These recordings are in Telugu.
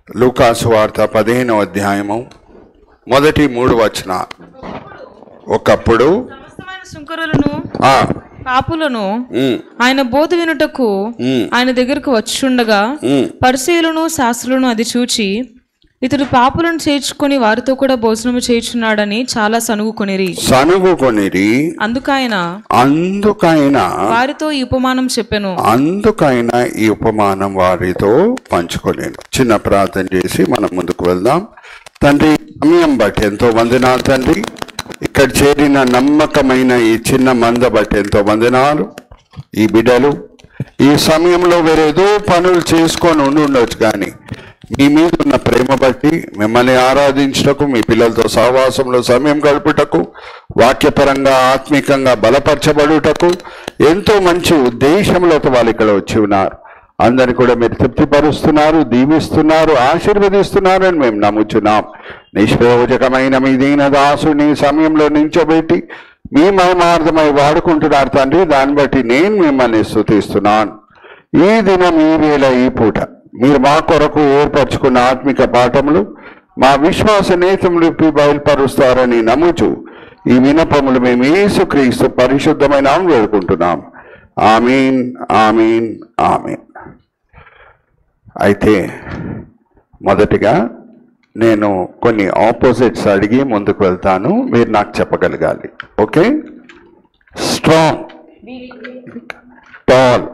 లూకాసు వార్త పదిహేనవ అధ్యాయము మొదటి మూడు వచన ఒకప్పుడు సమస్తమైన సుంకరులను ఆ, పాపులను ఉమ్, ఆయన బోధ వినుటకు ఉమ్, ఆయన దగ్గరకు వచ్చుండగా ఉమ్, పరిశీలను శాస్త్రులను అది చూచి ఇతడు పాపులను చేర్చుకొని వారితో కూడా భోజనము చేర్చున్నాడని చాలా సనుగుకొనిరి సనుగుకొనిరి అందుకైన అందుకైన వారితో ఈ ఉపమానం చెప్పెను అందుకైన ఈ ఉపమానం వారితో పంచుకోలేను చిన్న ప్రార్థన చేసి మనం ముందుకు వెళ్దాం తండ్రి సమయం బట్టి ఎంతో వందనాలు తండ్రి ఇక్కడ చేరిన నమ్మకమైన ఈ చిన్న మంద బట్టి ఎంతో వందనాలు ఈ బిడ్డలు ఈ సమయంలో వేరేదో పనులు చేసుకొని ఉండి ఉండొచ్చు కానీ మీ మీద ఉన్న ప్రేమ బట్టి మిమ్మల్ని ఆరాధించుటకు మీ పిల్లలతో సహవాసంలో సమయం గడుపుటకు వాక్యపరంగా ఆత్మికంగా బలపరచబడుటకు ఎంతో మంచి ఉద్దేశంలోకి వాళ్ళు ఇక్కడ వచ్చి ఉన్నారు అందరిని కూడా మీరు తృప్తిపరుస్తున్నారు దీవిస్తున్నారు ఆశీర్వదిస్తున్నారు అని మేము నమ్ముచున్నాం నిష్ప్రయోజకమైన మీ దీన దాసుని సమయంలో నించోబెట్టి మీ మహిమార్థమై వాడుకుంటున్నారు తండ్రి దాన్ని బట్టి నేను మిమ్మల్ని స్తుతిస్తున్నాను ఈ దినం ఈ వేళ ఈ పూట మీరు మా కొరకు ఏర్పరచుకున్న ఆత్మిక పాఠములు మా విశ్వాస నేతములు ఇప్పి బయలుపరుస్తారని నమ్ముచు ఈ వినపములు మేము యేసుక్రీస్తు పరిశుద్ధమైన నామములో వేడుకుంటున్నాం ఆమీన్ ఆమీన్ ఆమీన్ అయితే మొదటిగా నేను కొన్ని ఆపోజిట్స్ అడిగి ముందుకు వెళ్తాను మీరు నాకు చెప్పగలగాలి okay strong tall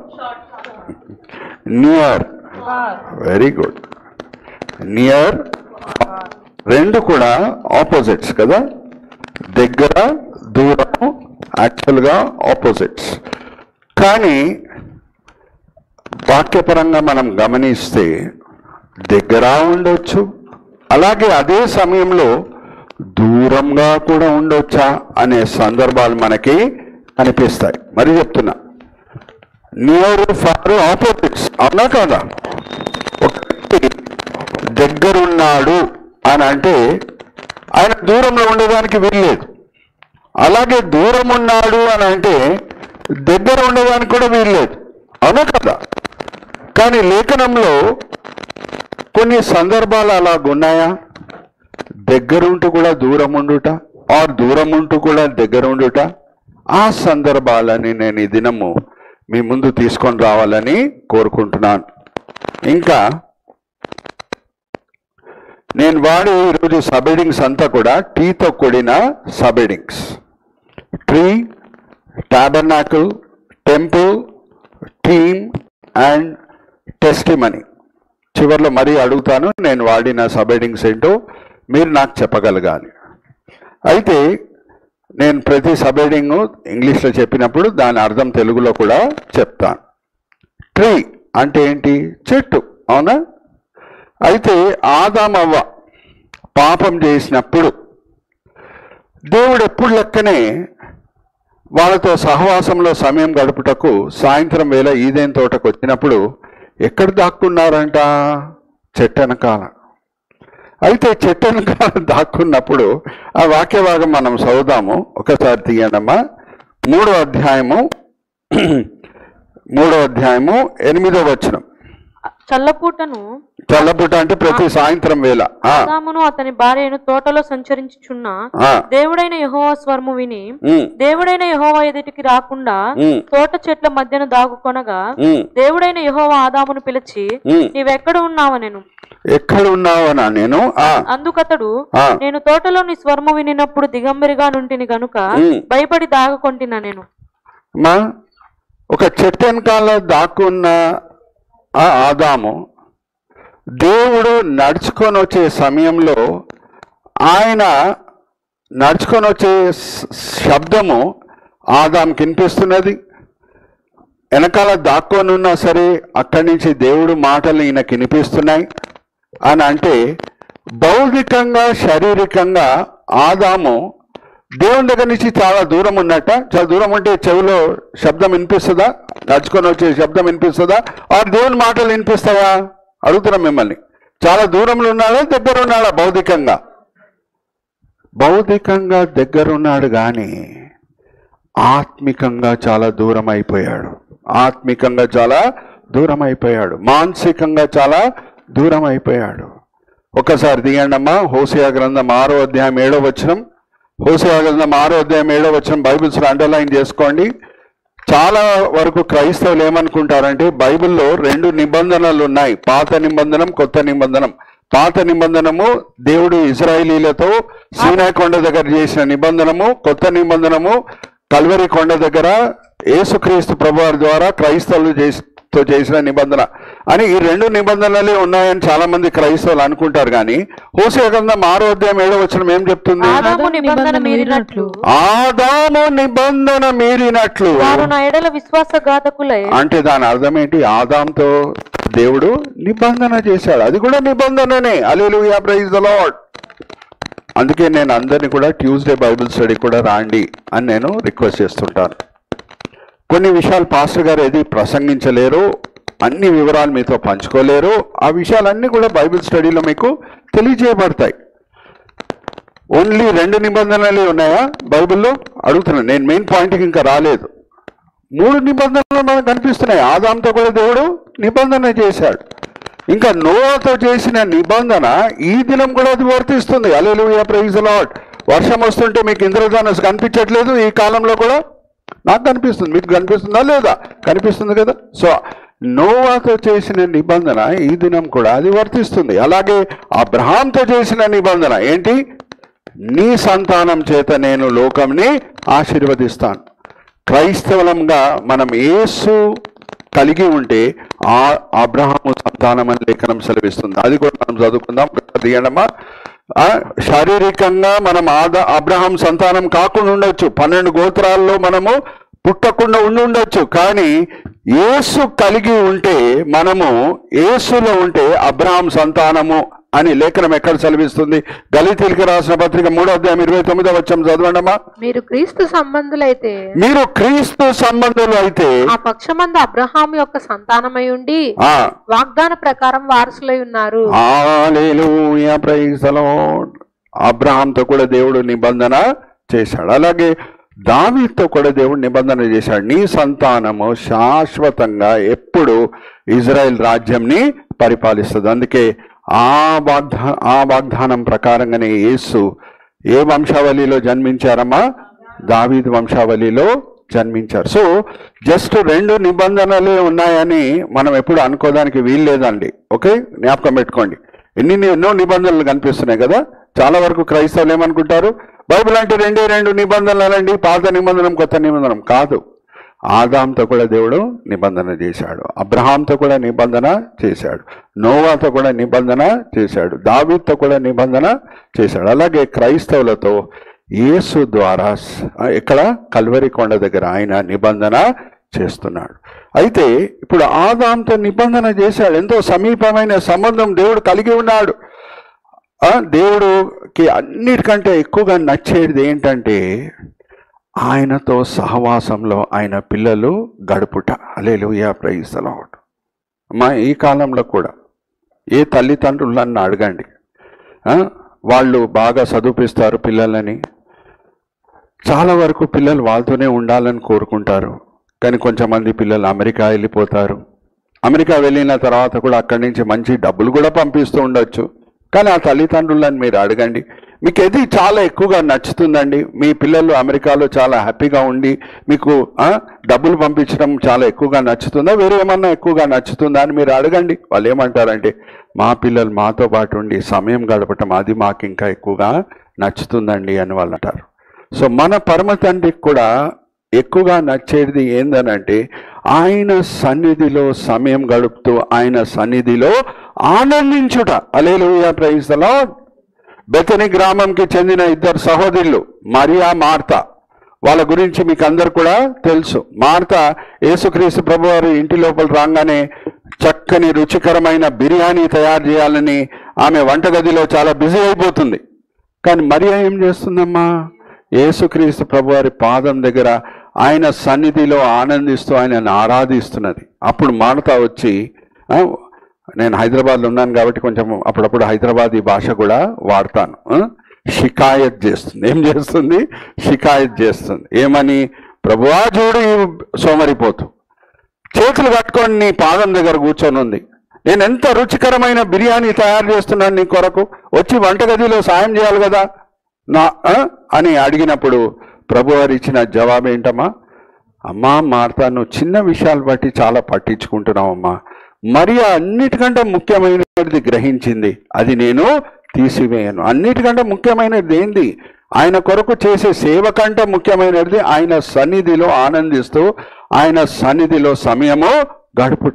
near very good near రెండు కూడా ఆపోజిట్స్ కదా దగ్గర దూరం యాక్చువల్గా ఆపోజిట్స్ కానీ వాక్యపరంగా మనం గమనిస్తే దగ్గర ఉండొచ్చు అలాగే అదే సమయంలో దూరంగా కూడా ఉండొచ్చా అనే సందర్భాలు మనకి కనిపిస్తాయి మరి చెప్తున్నా నియర్ ఫార్ ఆపోజిట్స్ అవునా కదా ఒక వ్యక్తి దగ్గరున్నాడు అని అంటే ఆయన దూరంలో ఉండడానికి వీల్లేదు అలాగే దూరం ఉన్నాడు అని అంటే దగ్గర ఉండడానికి కూడా వీల్లేదు అవునా కదా కానీ లేఖనంలో కొన్ని సందర్భాలు అలాగున్నాయా దగ్గరుంటూ కూడా దూరం ఉండుట ఆర్ దూరం ఉంటూ కూడా దగ్గర ఉండుట ఆ సందర్భాలని నేను ఈ దినము మీ ముందు తీసుకొని రావాలని కోరుకుంటున్నాను ఇంకా నేను వాడే ఈరోజు సబెడింగ్స్ అంతా కూడా టీతో కూడిన subheadings tree tabernacle temple team and testimony చివరిలో మరీ అడుగుతాను నేను వాడిన సబెడింగ్స్ ఏంటో మీరు నాకు చెప్పగలగాలి అయితే నేను ప్రతి సబెడింగ్ ఇంగ్లీష్లో చెప్పినప్పుడు దాని అర్థం తెలుగులో కూడా చెప్తాను ట్రీ అంటే ఏంటి చెట్టు అవునా అయితే ఆదామవ్వ పాపం చేసినప్పుడు దేవుడు ఎప్పుడు లెక్కనే వాళ్ళతో సహవాసంలో సమయం గడుపుటకు సాయంత్రం వేళ ఈదేన్ తోటకు వచ్చినప్పుడు ఎక్కడ దాక్కున్నారంట చెట్టెనకాల అయితే చెట్టెనకాల దాక్కున్నప్పుడు ఆ వాక్య భాగం మనం చదువుదాము ఒకసారి తీయండమ్మా మూడో అధ్యాయము మూడో అధ్యాయము ఎనిమిదో వచనం చల్లపూటను చల్లపుట అంటే ప్రతి సాయంత్రం వేళ ఆ, ఆదామును అతని భార్యను తోటలో సంచరించుచున్న ఆ, దేవుడైన యెహోవా స్వరము విని ఉమ్, దేవుడైన యెహోవా ఎదుటికి రాకుండా ఉమ్, తోట చెట్ల మధ్యన దాగుకొనగా ఉమ్, దేవుడైన యెహోవా ఆదామును పిలిచి ఉమ్. నీవెక్కడ ఉన్నావు నేను ఎక్కడ ఉన్నావనా నేను ఆ, అందుకతడు ఆ, నేను తోటలో నీ స్వరము వినినప్పుడు దిగంబరిగా నుంటిని గనుక ఉమ్. భయపడి దాగుకొంటినా నేను మా ఒక చెట్టు వెనకాల దాక్కున్న ఆ ఆదాము దేవుడు నడుచుకొని వచ్చే సమయంలో ఆయన నడుచుకొని వచ్చే శ- శబ్దము ఆదాంకి వినిపిస్తున్నది వెనకాల దాక్కొని ఉన్నా సరే అక్కడి నుంచి దేవుడు మాటలు ఈయనకి వినిపిస్తున్నాయి అని అంటే భౌతికంగా శారీరకంగా ఆదాము దేవుని దగ్గర నుంచి చాలా దూరం ఉన్నట్ట చాలా దూరం ఉంటే చెవిలో శబ్దం వినిపిస్తుందా నడుచుకొని వచ్చే శబ్దం వినిపిస్తుందా ఆ దేవుని మాటలు వినిపిస్తాయా అడుగుతున్నాం మిమ్మల్ని చాలా దూరంలో ఉన్నాడా దగ్గర ఉన్నాడా భౌతికంగా భౌతికంగా దగ్గర ఉన్నాడు కానీ ఆత్మికంగా చాలా దూరం అయిపోయాడు ఆత్మికంగా చాలా దూరం అయిపోయాడు మానసికంగా చాలా దూరం అయిపోయాడు ఒక్కసారి తీయండి అమ్మా హోసియా గ్రంథం ఆరో అధ్యాయం ఏడో వచనం హోసియా గ్రంథం ఆరో అధ్యాయం ఏడో వచనం బైబిల్స్ అండర్లైన్ చేసుకోండి చాలా వరకు క్రైస్తవులు ఏమనుకుంటారంటే బైబిల్లో రెండు నిబంధనలు ఉన్నాయి పాత నిబంధనం కొత్త నిబంధనం పాత నిబంధనము దేవుడు ఇజ్రాయేలీలతో సీనాయి కొండ దగ్గర చేసిన నిబంధనము కొత్త నిబంధనము కల్వరి కొండ దగ్గర యేసుక్రీస్తు ప్రభువారి ద్వారా క్రైస్తవులు చేసి తో చేసిన నిబంధన అని ఈ రెండు నిబంధనలే ఉన్నాయని చాలా మంది క్రైస్తవులు అనుకుంటారు కానీ హోసే గ్రంథం ఆరో అధ్యాయం ఏడో వచనం ఏం చెప్తుంది ఆదాము నిబంధన మీరినట్లు ఆదాము నిబంధన మీరినట్లు వారు నా ఎడల విశ్వాసఘాతకులై అంటే దాని అర్థం ఏంటి ఆదాంతో దేవుడు నిబంధన చేశాడు అది కూడా నిబంధననే అలెలుయా ప్రైజ్ ద లార్డ్ అందుకే నేను అందరిని కూడా ట్యూస్డే బైబిల్ స్టడీ కూడా రాండి అని నేను రిక్వెస్ట్ చేస్తుంటాను కొన్ని విషయాలు పాస్టర్ గారు ఏది ప్రసంగించలేరు అన్ని వివరాలు మీతో పంచుకోలేరు ఆ విషయాలన్నీ కూడా బైబిల్ స్టడీలో మీకు తెలియజేయబడతాయి ఓన్లీ రెండు నిబంధనలే ఉన్నాయా బైబిల్లో అడుగుతున్నాను నేను మెయిన్ పాయింట్కి ఇంకా రాలేదు మూడు నిబంధనలు మనకు కనిపిస్తున్నాయి ఆదాంతో కూడా దేవుడు నిబంధన చేశాడు ఇంకా నోవాతో చేసిన నిబంధన ఈ దినం కూడా అది వర్తిస్తుంది అలెలుయా ప్రైజ్ లాడ్ వర్షం వస్తుంటే మీకు ఇంద్రధనస్సు కనిపించట్లేదు ఈ కాలంలో కూడా నాకు కనిపిస్తుంది మీకు కనిపిస్తుందా లేదా కనిపిస్తుంది కదా సో నోవాతో చేసిన నిబంధన ఈ దినం కూడా అది వర్తిస్తుంది అలాగే అబ్రహాంతో చేసిన నిబంధన ఏంటి నీ సంతానం చేత నేను లోకంని ఆశీర్వదిస్తాను క్రైస్తవులంగా మనం యేసు కలిగి ఉంటే ఆ అబ్రహాము సంతానం అని లేఖనం సెలవిస్తుంది అది కూడా మనం చదువుకుందాం తీయడమా ఆ, శారీరకంగా మనం ఆద అబ్రహాం సంతానం కాకుండా ఉండొచ్చు పన్నెండు గోత్రాల్లో మనము పుట్టకుండా ఉండి ఉండొచ్చు కానీ యేసు కలిగి ఉంటే మనము యేసులో ఉంటే అబ్రహాం సంతానము అని లేఖనం ఎక్కడ సెలవిస్తుంది దళితులకి రాసిన పత్రిక మూడో అధ్యాయం ఇరవై తొమ్మిదో వచ్చాం చదవండమ్మా మీరు క్రీస్తు సంబంధులైతే మీరు క్రీస్తు సంబంధులు అయితే ఆ పక్షమందు అబ్రహాం యొక్క సంతానమై ఉండి ఆ వాగ్దాన ప్రకారం వారసులై ఉన్నారు హల్లెలూయా ప్రైజ్ ద లార్డ్ అబ్రహాంతో కూడా దేవుడు నిబంధన చేశాడు అలాగే దావీతో కూడా దేవుడు నిబంధన చేశాడు నీ సంతానము శాశ్వతంగా ఎప్పుడు ఇజ్రాయెల్ రాజ్యంని పరిపాలిస్తుంది అందుకే ఆ వాగ్దా ఆ వాగ్దానం ప్రకారంగానే యేసు ఏ వంశావళిలో జన్మించారమ్మా దావీదు వంశావళిలో జన్మించారు సో జస్ట్ రెండు నిబంధనలే ఉన్నాయని మనం ఎప్పుడు అనుకోవడానికి వీలు లేదండి ఓకే జ్ఞాపకం పెట్టుకోండి ఎన్ని ఎన్నో నిబంధనలు కనిపిస్తున్నాయి కదా చాలా వరకు క్రైస్తవులు ఏమనుకుంటారు బైబిల్ అంటే రెండే రెండు నిబంధనలండి పాత నిబంధనం కొత్త నిబంధనం కాదు ఆదాంతో కూడా దేవుడు నిబంధన చేశాడు అబ్రహాంతో కూడా నిబంధన చేశాడు నోవాతో కూడా నిబంధన చేశాడు దావీద్తో కూడా నిబంధన చేశాడు అలాగే క్రైస్తవులతో యేసు ద్వారా స- ఇక్కడ కల్వరి కొండ దగ్గర ఆయన నిబంధన చేస్తున్నాడు అయితే ఇప్పుడు ఆదాంతో నిబంధన చేశాడు ఎంతో సమీపమైన సంబంధం దేవుడు కలిగి ఉన్నాడు ఆ, దేవుడుకి అన్నిటికంటే ఎక్కువగా నచ్చేది ఏంటంటే ఆయనతో సహవాసంలో ఆయన పిల్లలు గడుపుట అలేలుయా ప్రైజ్ అలాట్ అమ్మా ఈ కాలంలో కూడా ఏ తల్లిదండ్రులు నన్ను అడగండి ఆ, వాళ్ళు బాగా చదివిపిస్తారు పిల్లలని చాలా వరకు పిల్లలు వాళ్ళతోనే ఉండాలని కోరుకుంటారు కానీ కొంచెమంది పిల్లలు అమెరికా వెళ్ళిపోతారు అమెరికా వెళ్ళిన తర్వాత కూడా అక్కడి నుంచి మంచి డబ్బులు కూడా పంపిస్తూ ఉండొచ్చు కానీ ఆ తల్లిదండ్రులను మీరు అడగండి మీకు ఏది చాలా ఎక్కువగా నచ్చుతుందండి మీ పిల్లలు అమెరికాలో చాలా హ్యాపీగా ఉండి మీకు ఆ, డబ్బులు పంపించడం చాలా ఎక్కువగా నచ్చుతుందా వేరే ఏమన్నా ఎక్కువగా నచ్చుతుందా అని మీరు అడగండి వాళ్ళు ఏమంటారంటే మా పిల్లలు మాతో పాటు ఉండి సమయం గడపటం అది మాకు ఇంకా ఎక్కువగా నచ్చుతుందండి అని వాళ్ళు అంటారు సో మన పరమ తండ్రికి కూడా ఎక్కువగా నచ్చేది ఏందనంటే ఆయన సన్నిధిలో సమయం గడుపుతూ ఆయన సన్నిధిలో ఆనందించుట alleluia praise the lord Bethany గ్రామంకి చెందిన ఇద్దరు సహోదరులు మరియా మార్త వాళ్ళ గురించి మీకు అందరు కూడా తెలుసు మార్త యేసుక్రీస్తు ప్రభువారు ఇంటి లోపల రాగానే చక్కని రుచికరమైన బిర్యానీ తయారు చేయాలని ఆమె వంటగదిలో చాలా బిజీ అయిపోతుంది కానీ మరియా ఏం చేస్తుందమ్మా యేసుక్రీస్తు ప్రభువారి పాదం దగ్గర ఆయన సన్నిధిలో ఆనందిస్తూ ఆయనను ఆరాధిస్తున్నది అప్పుడు మానత వచ్చి ఆ, నేను హైదరాబాద్లో ఉన్నాను కాబట్టి కొంచెం అప్పుడప్పుడు హైదరాబాద్ ఈ భాష కూడా వాడతాను ఆ? షికాయత్ చేస్తుంది ఏం చేస్తుంది షికాయత్ చేస్తుంది ఏమని ప్రభువా చూడు ఈ సోమరిపోతు చేతులు కట్టుకొని నీ పాదం దగ్గర కూర్చొని ఉంది నేను ఎంత రుచికరమైన బిర్యానీ తయారు చేస్తున్నాను నీ కొరకు వచ్చి వంటగదిలో సాయం చేయాలి కదా నా ఆ? అని అడిగినప్పుడు ప్రభువారు ఇచ్చిన జవాబు ఏంటమ్మా అమ్మా మార్తా నువ్వు చిన్న విషయాలు బట్టి చాలా పట్టించుకుంటున్నావమ్మా మరి అన్నిటికంటే ముఖ్యమైనది గ్రహించింది అది నేను తీసివేయను అన్నిటికంటే ముఖ్యమైనది ఏంది ఆయన కొరకు చేసే సేవ కంటే ముఖ్యమైనది ఆయన సన్నిధిలో ఆనందిస్తూ ఆయన సన్నిధిలో సమయము గడుపుట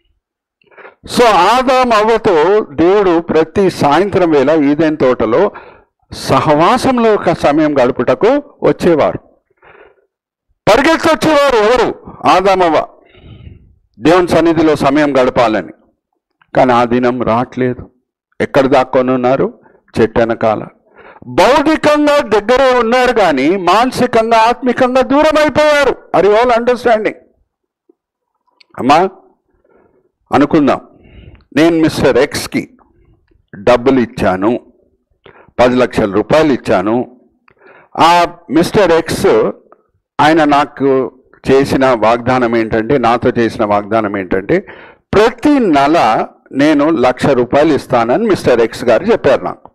సో ఆదాం అవ్వతో దేవుడు ప్రతి సాయంత్రం వేళ ఈదెన్ తోటలో సహవాసంలో ఒక సమయం గడుపుటకు వచ్చేవారు పరిగెత్తి వచ్చేవారు ఎవరు ఆదామవ్వ దేవుని సన్నిధిలో సమయం గడపాలని కానీ ఆ దినం రావట్లేదు ఎక్కడ దాక్కొని ఉన్నారు చెట్టు వెనకాల భౌతికంగా దగ్గరే ఉన్నారు కానీ మానసికంగా ఆత్మికంగా దూరం అయిపోయారు అది ఆల్ అండర్స్టాండింగ్ అమ్మా అనుకుందాం నేను మిస్టర్ ఎక్స్కి డబ్బులు ఇచ్చాను పది లక్షల రూపాయలు ఇచ్చాను ఆ మిస్టర్ ఎక్స్ ఆయన నాకు చేసిన వాగ్దానం ఏంటంటే నాతో చేసిన వాగ్దానం ఏంటంటే ప్రతి నెల నేను లక్ష రూపాయలు ఇస్తానని మిస్టర్ ఎక్స్ గారు చెప్పారు నాకు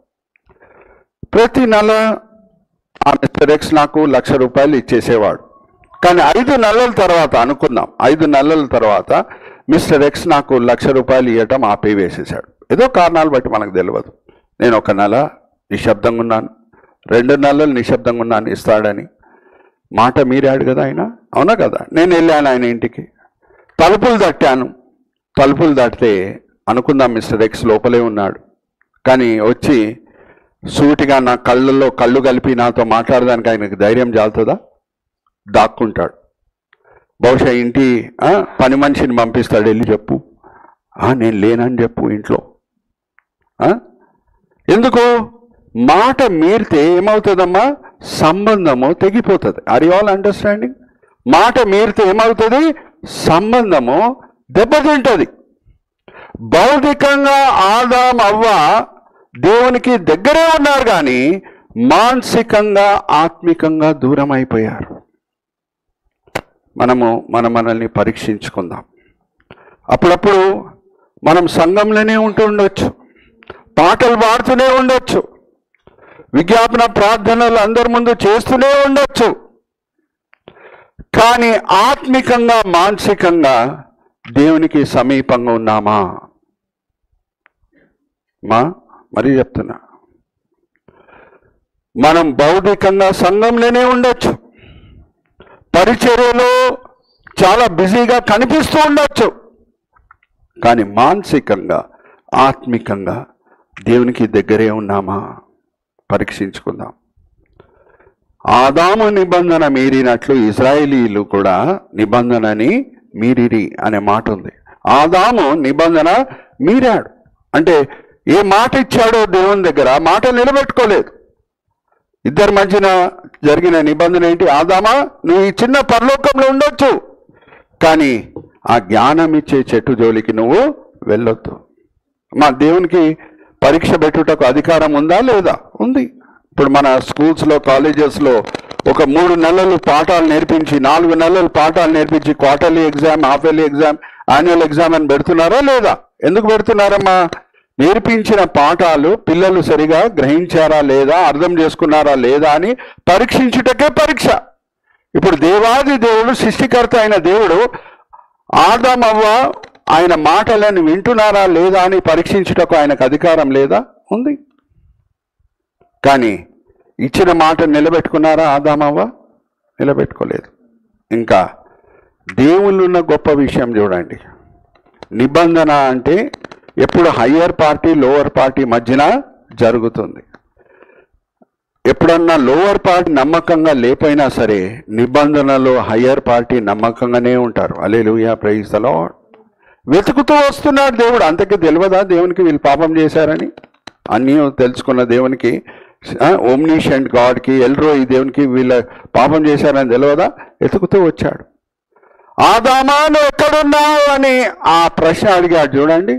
ప్రతి నెల ఆ మిస్టర్ ఎక్స్ నాకు లక్ష రూపాయలు ఇచ్చేసేవాడు కానీ ఐదు నెలల తర్వాత అనుకుందాం ఐదు నెలల తర్వాత మిస్టర్ ఎక్స్ నాకు లక్ష రూపాయలు ఇవ్వటం ఆపివేసేసాడు ఏదో కారణాలు బట్టి మనకు తెలియదు నేను ఒక నెల నిశ్శబ్దంగా ఉన్నాను రెండు నెలలు నిశ్శబ్దంగా ఉన్నాను ఇస్తాడని మాట మీరాడు కదా ఆయన అవునా కదా నేను వెళ్ళాను ఆయన ఇంటికి తలుపులు తట్టాను తలుపులు తట్టితే అనుకుందాం మిస్టర్ ఎక్స్ లోపలే ఉన్నాడు కానీ వచ్చి సూటిగా నా కళ్ళల్లో కళ్ళు కలిపి నాతో మాట్లాడడానికి ఆయనకు ధైర్యం చాలుతుందా దాక్కుంటాడు బహుశా ఇంటి ఆ, పని మనిషిని పంపిస్తాడు వెళ్ళి చెప్పు "ఆ, నేను లేనని చెప్పు ఇంట్లో ఆ? ఎందుకు మాట మీరితే ఏమవుతుందమ్మా సంబంధము తెగిపోతుంది ఆర్ యు ఆల్ అండర్స్టాండింగ్ మాట మీరితే ఏమవుతుంది సంబంధము దెబ్బతింటది భౌతికంగా ఆదాం అవ్వ దేవునికి దగ్గరే ఉన్నారు కానీ మానసికంగా ఆత్మికంగా దూరం అయిపోయారు మనము మన మనల్ని పరీక్షించుకుందాం అప్పుడప్పుడు మనం సంఘంలోనే ఉంటూ ఉండొచ్చు పాటలు పాడుతూనే ఉండొచ్చు విజ్ఞాపన ప్రార్థనలు అందరి ముందు చేస్తూనే ఉండొచ్చు కానీ ఆత్మికంగా మానసికంగా దేవునికి సమీపంగా ఉన్నామా మా మరీ చెప్తున్నా మనం భౌతికంగా సంఘంలోనే ఉండొచ్చు పరిచర్యలో చాలా బిజీగా కనిపిస్తూ ఉండొచ్చు కానీ మానసికంగా ఆత్మికంగా దేవునికి దగ్గరే ఉన్నామా పరీక్షించుకుందాం ఆదాము నిబంధన మీరినట్లు ఇజ్రాయేలీలు కూడా నిబంధనని మీరిరి అనే మాట ఉంది ఆదాము నిబంధన మీరాడు అంటే ఏ మాట ఇచ్చాడో దేవుని దగ్గర ఆ మాట నిలబెట్టుకోలేదు ఇద్దరి మధ్యన జరిగిన నిబంధన ఏంటి ఆదామా నువ్వు ఈ చిన్న పరలోకంలో ఉండొచ్చు కానీ ఆ జ్ఞానం ఇచ్చే చెట్టు జోలికి నువ్వు వెళ్ళొద్దు మా దేవునికి పరీక్ష పెట్టుటకు అధికారం ఉందా లేదా ఉంది ఇప్పుడు మన స్కూల్స్లో కాలేజెస్లో ఒక మూడు నెలలు పాఠాలు నేర్పించి నాలుగు నెలలు పాఠాలు నేర్పించి quarterly exam half yearly exam annual exam అని పెడుతున్నారా లేదా ఎందుకు పెడుతున్నారమ్మా నేర్పించిన పాఠాలు పిల్లలు సరిగా గ్రహించారా లేదా అర్థం చేసుకున్నారా లేదా అని పరీక్షించుటకే పరీక్ష ఇప్పుడు దేవాది దేవుడు సృష్టికర్త అయిన దేవుడు ఆదామవ్వ ఆయన మాటలను వింటున్నారా లేదా అని పరీక్షించుటకు ఆయనకు అధికారం లేదా ఉంది కానీ ఇచ్చిన మాట నిలబెట్టుకున్నారా ఆదామవ్వ నిలబెట్టుకోలేదు ఇంకా దేవుళ్ళున్న గొప్ప విషయం చూడండి నిబంధన అంటే ఎప్పుడు హయ్యర్ పార్టీ లోవర్ పార్టీ మధ్యన జరుగుతుంది ఎప్పుడన్నా లోవర్ పార్టీ నమ్మకంగా లేపైనా సరే నిబంధనలో హయ్యర్ పార్టీ నమ్మకంగానే ఉంటారు అలే లూయా ప్రైజ్ ద లార్డ్ వెతుకుతూ వస్తున్నాడు దేవుడు అంతకి తెలియదా దేవునికి వీళ్ళు పాపం చేశారని అన్నీ తెలుసుకున్న దేవునికి ఓమ్నీషియంట్ గాడ్కి ఎల్రో ఈ దేవునికి వీళ్ళ పాపం చేశారని తెలియదా వెతుకుతూ వచ్చాడు ఆదామా నువ్వు ఎక్కడున్నావు అని ఆ ప్రశ్న అడిగాడు చూడండి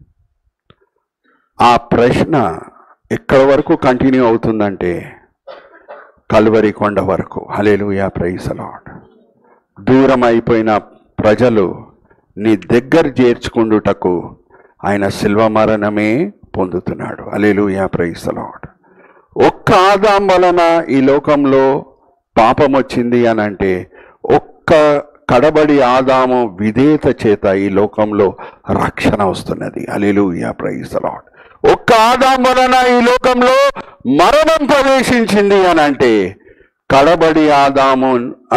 ఆ ప్రశ్న ఎక్కడి వరకు కంటిన్యూ అవుతుందంటే కల్వరి కొండ వరకు హలేలుయా ప్రైజ్ లాడ్ దూరం అయిపోయిన ప్రజలు నీ దగ్గర చేర్చుకుండుటకు ఆయన శిల్వ మరణమే పొందుతున్నాడు అలేలుయా ప్రైస్తలాడ్ ఒక్క ఆదాం వలన ఈ లోకంలో పాపం వచ్చింది అని అంటే ఒక్క కడబడి ఆదాము విధేయత చేత ఈ లోకంలో రక్షణ వస్తున్నది అలెలుయా ప్రైస్తలాడ్ ఒక్క ఆదాం వలన ఈ లోకంలో మరణం ప్రవేశించింది అని అంటే కడబడి ఆదాము ఆ?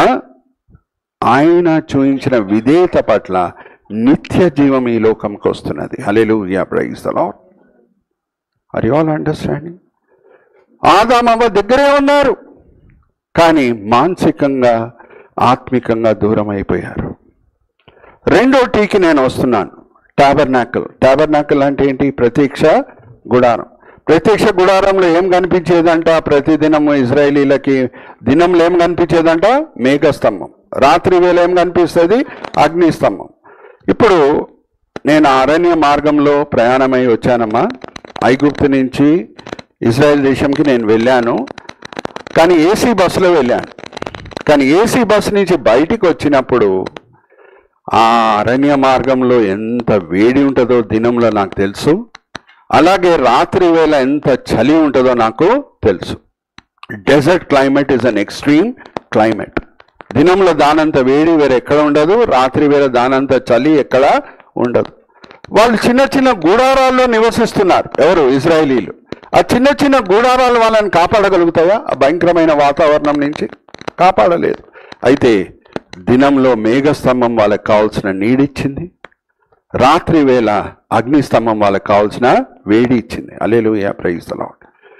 ఆయన చూయించిన విధేయత పట్ల నిత్య జీవం ఈ లోకంకి వస్తున్నది hallelujah praise the lord are you all understanding ఆదామవ్వ దగ్గరే ఉన్నారు కానీ మానసికంగా ఆత్మికంగా దూరం అయిపోయారు రెండోటికి నేను వస్తున్నాను టాబర్నాకల్ టాబర్నాకల్ అంటే ఏంటి ప్రతీక్ష గుడారం ప్రత్యక్ష గుడారంలో ఏం కనిపించేదంట ప్రతిదినము ఇజ్రాయేలీలకి దినంలో ఏం కనిపించేదంట మేఘస్తంభం రాత్రి వేళ ఏం కనిపిస్తుంది అగ్నిస్తంభం ఇప్పుడు నేను అరణ్య మార్గంలో ప్రయాణమై వచ్చానమ్మా ఐగుప్తు నుంచి ఇజ్రాయెల్ దేశంకి నేను వెళ్ళాను కానీ ఏసీ బస్సులో వెళ్ళాను కానీ ఏసీ బస్సు నుంచి బయటికి వచ్చినప్పుడు ఆ అరణ్య మార్గంలో ఎంత వేడి ఉంటుందో దినంలో నాకు తెలుసు అలాగే రాత్రి వేళ ఎంత చలి ఉంటుందో నాకు తెలుసు desert climate is an extreme climate దినంలో దానంత వేడి వేరే ఎక్కడ ఉండదు రాత్రి వేళ దానంత చలి ఎక్కడ ఉండదు వాళ్ళు చిన్న చిన్న గూడారాల్లో నివసిస్తున్నారు ఎవరు ఇజ్రాయేలీలు ఆ చిన్న చిన్న గూడారాలు వాళ్ళని కాపాడగలుగుతాయా ఆ భయంకరమైన వాతావరణం నుంచి కాపాడలేదు అయితే దినంలో మేఘస్తంభం వాళ్ళకి కావాల్సిన నీడిచ్చింది రాత్రి వేళ అగ్నిస్తంభం వాళ్ళకి కావాల్సిన వేడి ఇచ్చింది అలేలుయా ప్రైస్తలాడ్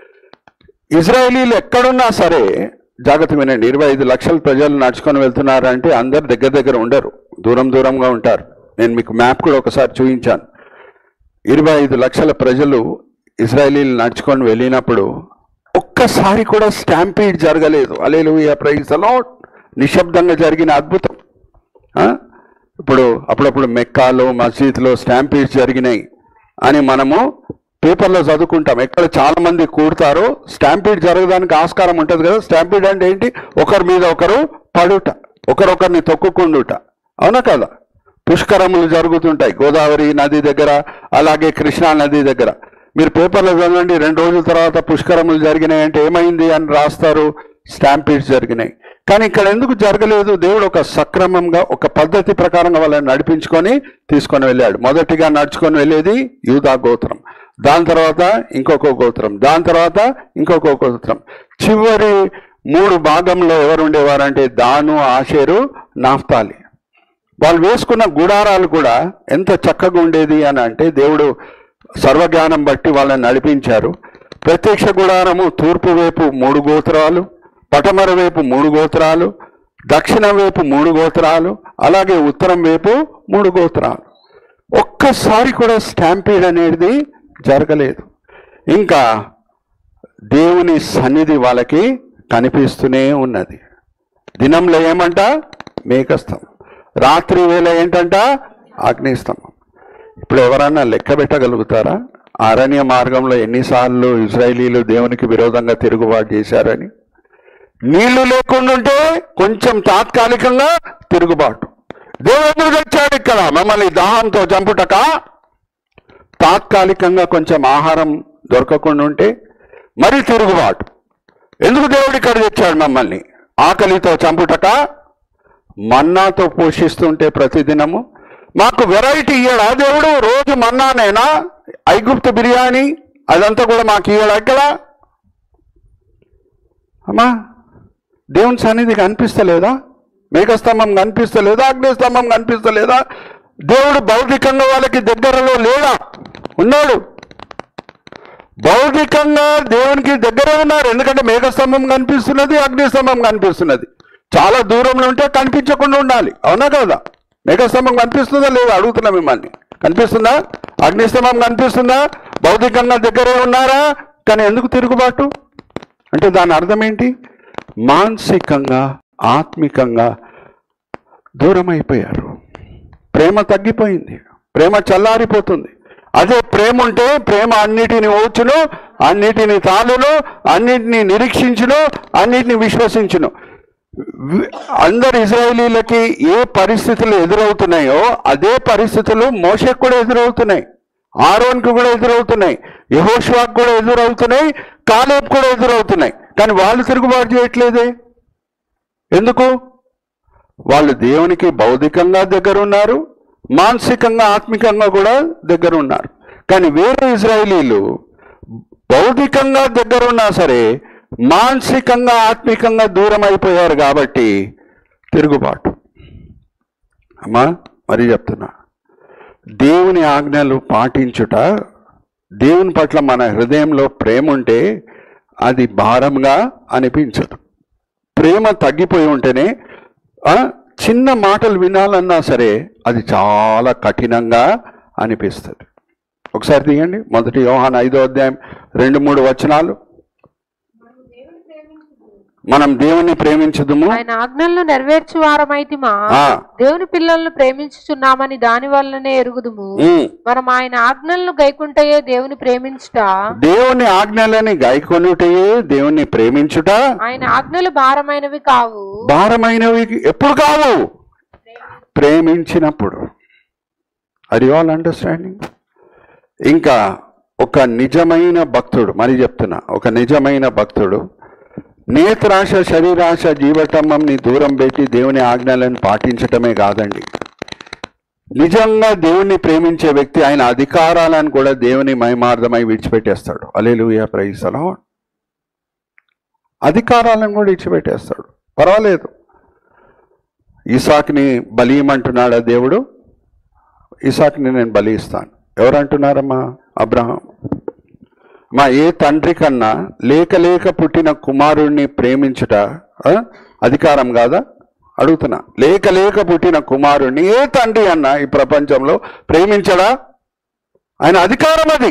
ఇజ్రాయేలీలు ఎక్కడున్నా సరే జాగ్రత్త వినండి ఇరవై ఐదు లక్షల ప్రజలు నడుచుకొని వెళ్తున్నారంటే అందరు దగ్గర దగ్గర ఉండరు దూరం దూరంగా ఉంటారు నేను మీకు మ్యాప్ కూడా ఒకసారి చూపించాను ఇరవై ఐదు లక్షల ప్రజలు ఇజ్రాయేలీలు నడుచుకొని వెళ్ళినప్పుడు ఒక్కసారి కూడా స్టాంపీడ్ జరగలేదు అలేలుయా ప్రైజ్ అలాట్ నిశ్శబ్దంగా జరిగిన అద్భుతం ఆ? ఇప్పుడు అప్పుడప్పుడు మెక్కాలో మసీద్లో స్టాంపీడ్స్ జరిగినాయి అని మనము పేపర్లో చదువుకుంటాం ఎక్కడ చాలా మంది కూడతారో స్టాంపీడ్ జరగడానికి ఆస్కారం ఉంటుంది కదా స్టాంపీడ్ అంటే ఏంటి ఒకరి మీద ఒకరు పడుట ఒకరొకరిని తొక్కుకుండుట అవునా కదా పుష్కరములు జరుగుతుంటాయి గోదావరి నది దగ్గర అలాగే కృష్ణా నది దగ్గర మీరు పేపర్లో చదవండి రెండు రోజుల తర్వాత పుష్కరములు జరిగినాయి అంటే ఏమైంది అని రాస్తారు స్టాంపీడ్స్ జరిగినాయి కానీ ఇక్కడ ఎందుకు జరగలేదు దేవుడు ఒక సక్రమంగా ఒక పద్ధతి ప్రకారంగా వాళ్ళని నడిపించుకొని తీసుకొని వెళ్ళాడు మొదటిగా నడుచుకొని వెళ్ళేది యూదా గోత్రం దాని తర్వాత ఇంకొక గోత్రం దాని తర్వాత ఇంకొక గోత్రం చివరి మూడు భాగంలో ఎవరు ఉండేవారంటే దాను ఆషేరు నాఫ్తాలి వాళ్ళు వేసుకున్న గుడారాలు కూడా ఎంత చక్కగా ఉండేది అని అంటే దేవుడు సర్వజ్ఞానం బట్టి వాళ్ళని నడిపించారు ప్రత్యక్ష గుడారము తూర్పు వైపు మూడు గోత్రాలు పటమర వైపు మూడు గోత్రాలు దక్షిణం వైపు మూడు గోత్రాలు అలాగే ఉత్తరం వైపు మూడు గోత్రాలు ఒక్కసారి కూడా స్టాంపీడ్ అనేది జరగలేదు ఇంకా దేవుని సన్నిధి వాళ్ళకి కనిపిస్తూనే ఉన్నది దినంలో ఏమంట మేఘస్తంభం రాత్రి వేళ ఏంటంట అగ్నిస్తంభం ఇప్పుడు ఎవరన్నా లెక్క పెట్టగలుగుతారా అరణ్య మార్గంలో ఎన్నిసార్లు ఇజ్రాయేలీలు దేవునికి విరోధంగా తిరుగుబాటు చేశారని నీళ్లు లేకుండా కొంచెం తాత్కాలికంగా తిరుగుబాటు దేవుడు ఎందుకు తెచ్చాడు ఇక్కడ మమ్మల్ని దాహంతో చంపుటక తాత్కాలికంగా కొంచెం ఆహారం దొరకకుండా ఉంటే మరి తిరుగుబాటు ఎందుకు దేవుడు ఇక్కడ తెచ్చాడు మమ్మల్ని ఆకలితో చంపుటక మన్నాతో పోషిస్తుంటే ప్రతిదినము మాకు వెరైటీ ఇయ్యడా దేవుడు రోజు మన్నానేనా ఐగుప్తు బిర్యానీ అదంతా కూడా మాకు ఇయ్యడా ఇక్కడ అమ్మా దేవుని సన్నిధి కనిపిస్తలేదా మేఘస్తంభం కనిపిస్తలేదా అగ్నిస్తంభం కనిపిస్తలేదా దేవుడు భౌతికంగా వాళ్ళకి దగ్గరలో లేడా ఉన్నాడు భౌతికంగా దేవునికి దగ్గరే ఉన్నారు ఎందుకంటే మేఘస్తంభం కనిపిస్తున్నది అగ్నిస్తంభం కనిపిస్తున్నది చాలా దూరంలో ఉంటే కనిపించకుండా ఉండాలి అవునా కదా మేఘస్తంభం కనిపిస్తుందా లేదా అడుగుతున్నా మిమ్మల్ని కనిపిస్తుందా అగ్నిస్తంభం కనిపిస్తుందా భౌతికంగా దగ్గరే ఉన్నారా కానీ ఎందుకు తిరుగుబాటు అంటే దాని అర్థం ఏంటి మానసికంగా ఆత్మికంగా దూరం అయిపోయారు ప్రేమ తగ్గిపోయింది ప్రేమ చల్లారిపోతుంది అదే ప్రేమ ఉంటే ప్రేమ అన్నిటిని ఓచును అన్నిటిని తాళును అన్నిటిని నిరీక్షించును అన్నిటిని విశ్వసించును వి- అందరు ఇజ్రాయేలీలకి ఏ పరిస్థితులు ఎదురవుతున్నాయో అదే పరిస్థితులు మోషకు కూడా ఎదురవుతున్నాయి ఆరోన్కి కూడా ఎదురవుతున్నాయి యహోష్వాకు కూడా ఎదురవుతున్నాయి కాలేబ్ కూడా ఎదురవుతున్నాయి కానీ వాళ్ళు తిరుగుబాటు చేయట్లేదే ఎందుకు వాళ్ళు దేవునికి భౌతికంగా దగ్గర ఉన్నారు మానసికంగా ఆత్మికంగా కూడా దగ్గర ఉన్నారు కానీ వేరే ఇజ్రాయేలీలు భౌతికంగా దగ్గర ఉన్నా సరే మానసికంగా ఆత్మికంగా దూరం అయిపోయారు కాబట్టి తిరుగుబాటు అమ్మా మరి చెప్తున్నా దేవుని ఆజ్ఞలు పాటించుట దేవుని పట్ల మన హృదయంలో ప్రేమ ఉంటే అది భారంగా అనిపించదు ప్రేమ తగ్గిపోయి ఉంటేనే ఆ, చిన్న మాటలు వినాలన్నా సరే అది చాలా కఠినంగా అనిపిస్తుంది ఒకసారి తీయండి మొదటి యోహాన్ ఐదో అధ్యాయం రెండు మూడు వచనాలు మనం దేవుని ప్రేమించదుము ఆయన ఆజ్ఞలను నెరవేర్చు వారమైతిమా ఆ. దేవుని పిల్లలను ప్రేమించుచున్నామని దాని వల్లనే ఎరుగుదుము ఉమ్. మనం ఆయన ఆజ్ఞలను గైకుంటయే దేవుని ప్రేమించుట దేవుని ఆజ్ఞలని గాయకొనుటయే దేవుని ప్రేమించుట ఆయన ఆజ్ఞలు భారమైనవి కావు భారమైనవి ఎప్పుడు కావు ప్రేమించినప్పుడు అది ఆల్ అండర్స్టాండింగ్ ఇంకా ఒక నిజమైన భక్తుడు మరి చెప్తున్నా ఒక నిజమైన భక్తుడు నేత్రాశ శరీరాశ జీవటమ్మంని దూరం పెట్టి దేవుని ఆజ్ఞలను పాటించటమే కాదండి నిజంగా దేవుణ్ణి ప్రేమించే వ్యక్తి ఆయన అధికారాలను కూడా దేవుని మహిమార్థమై విడిచిపెట్టేస్తాడు అలేలుయా ప్రైసలో అధికారాలను కూడా విడిచిపెట్టేస్తాడు పర్వాలేదు ఈసాక్ని బలియమంటున్నాడా దేవుడు ఈసాక్ని నేను బలి ఇస్తాను ఎవరంటున్నారమ్మా అబ్రహాం మా ఏ తండ్రి కన్నా లేక లేక పుట్టిన కుమారుణ్ణి ప్రేమించుట ఆ, అధికారం కాదా అడుగుతున్నా లేక లేక పుట్టిన కుమారుణ్ణి ఏ తండ్రి అన్నా ఈ ప్రపంచంలో ప్రేమించడా ఆయన అధికారం అది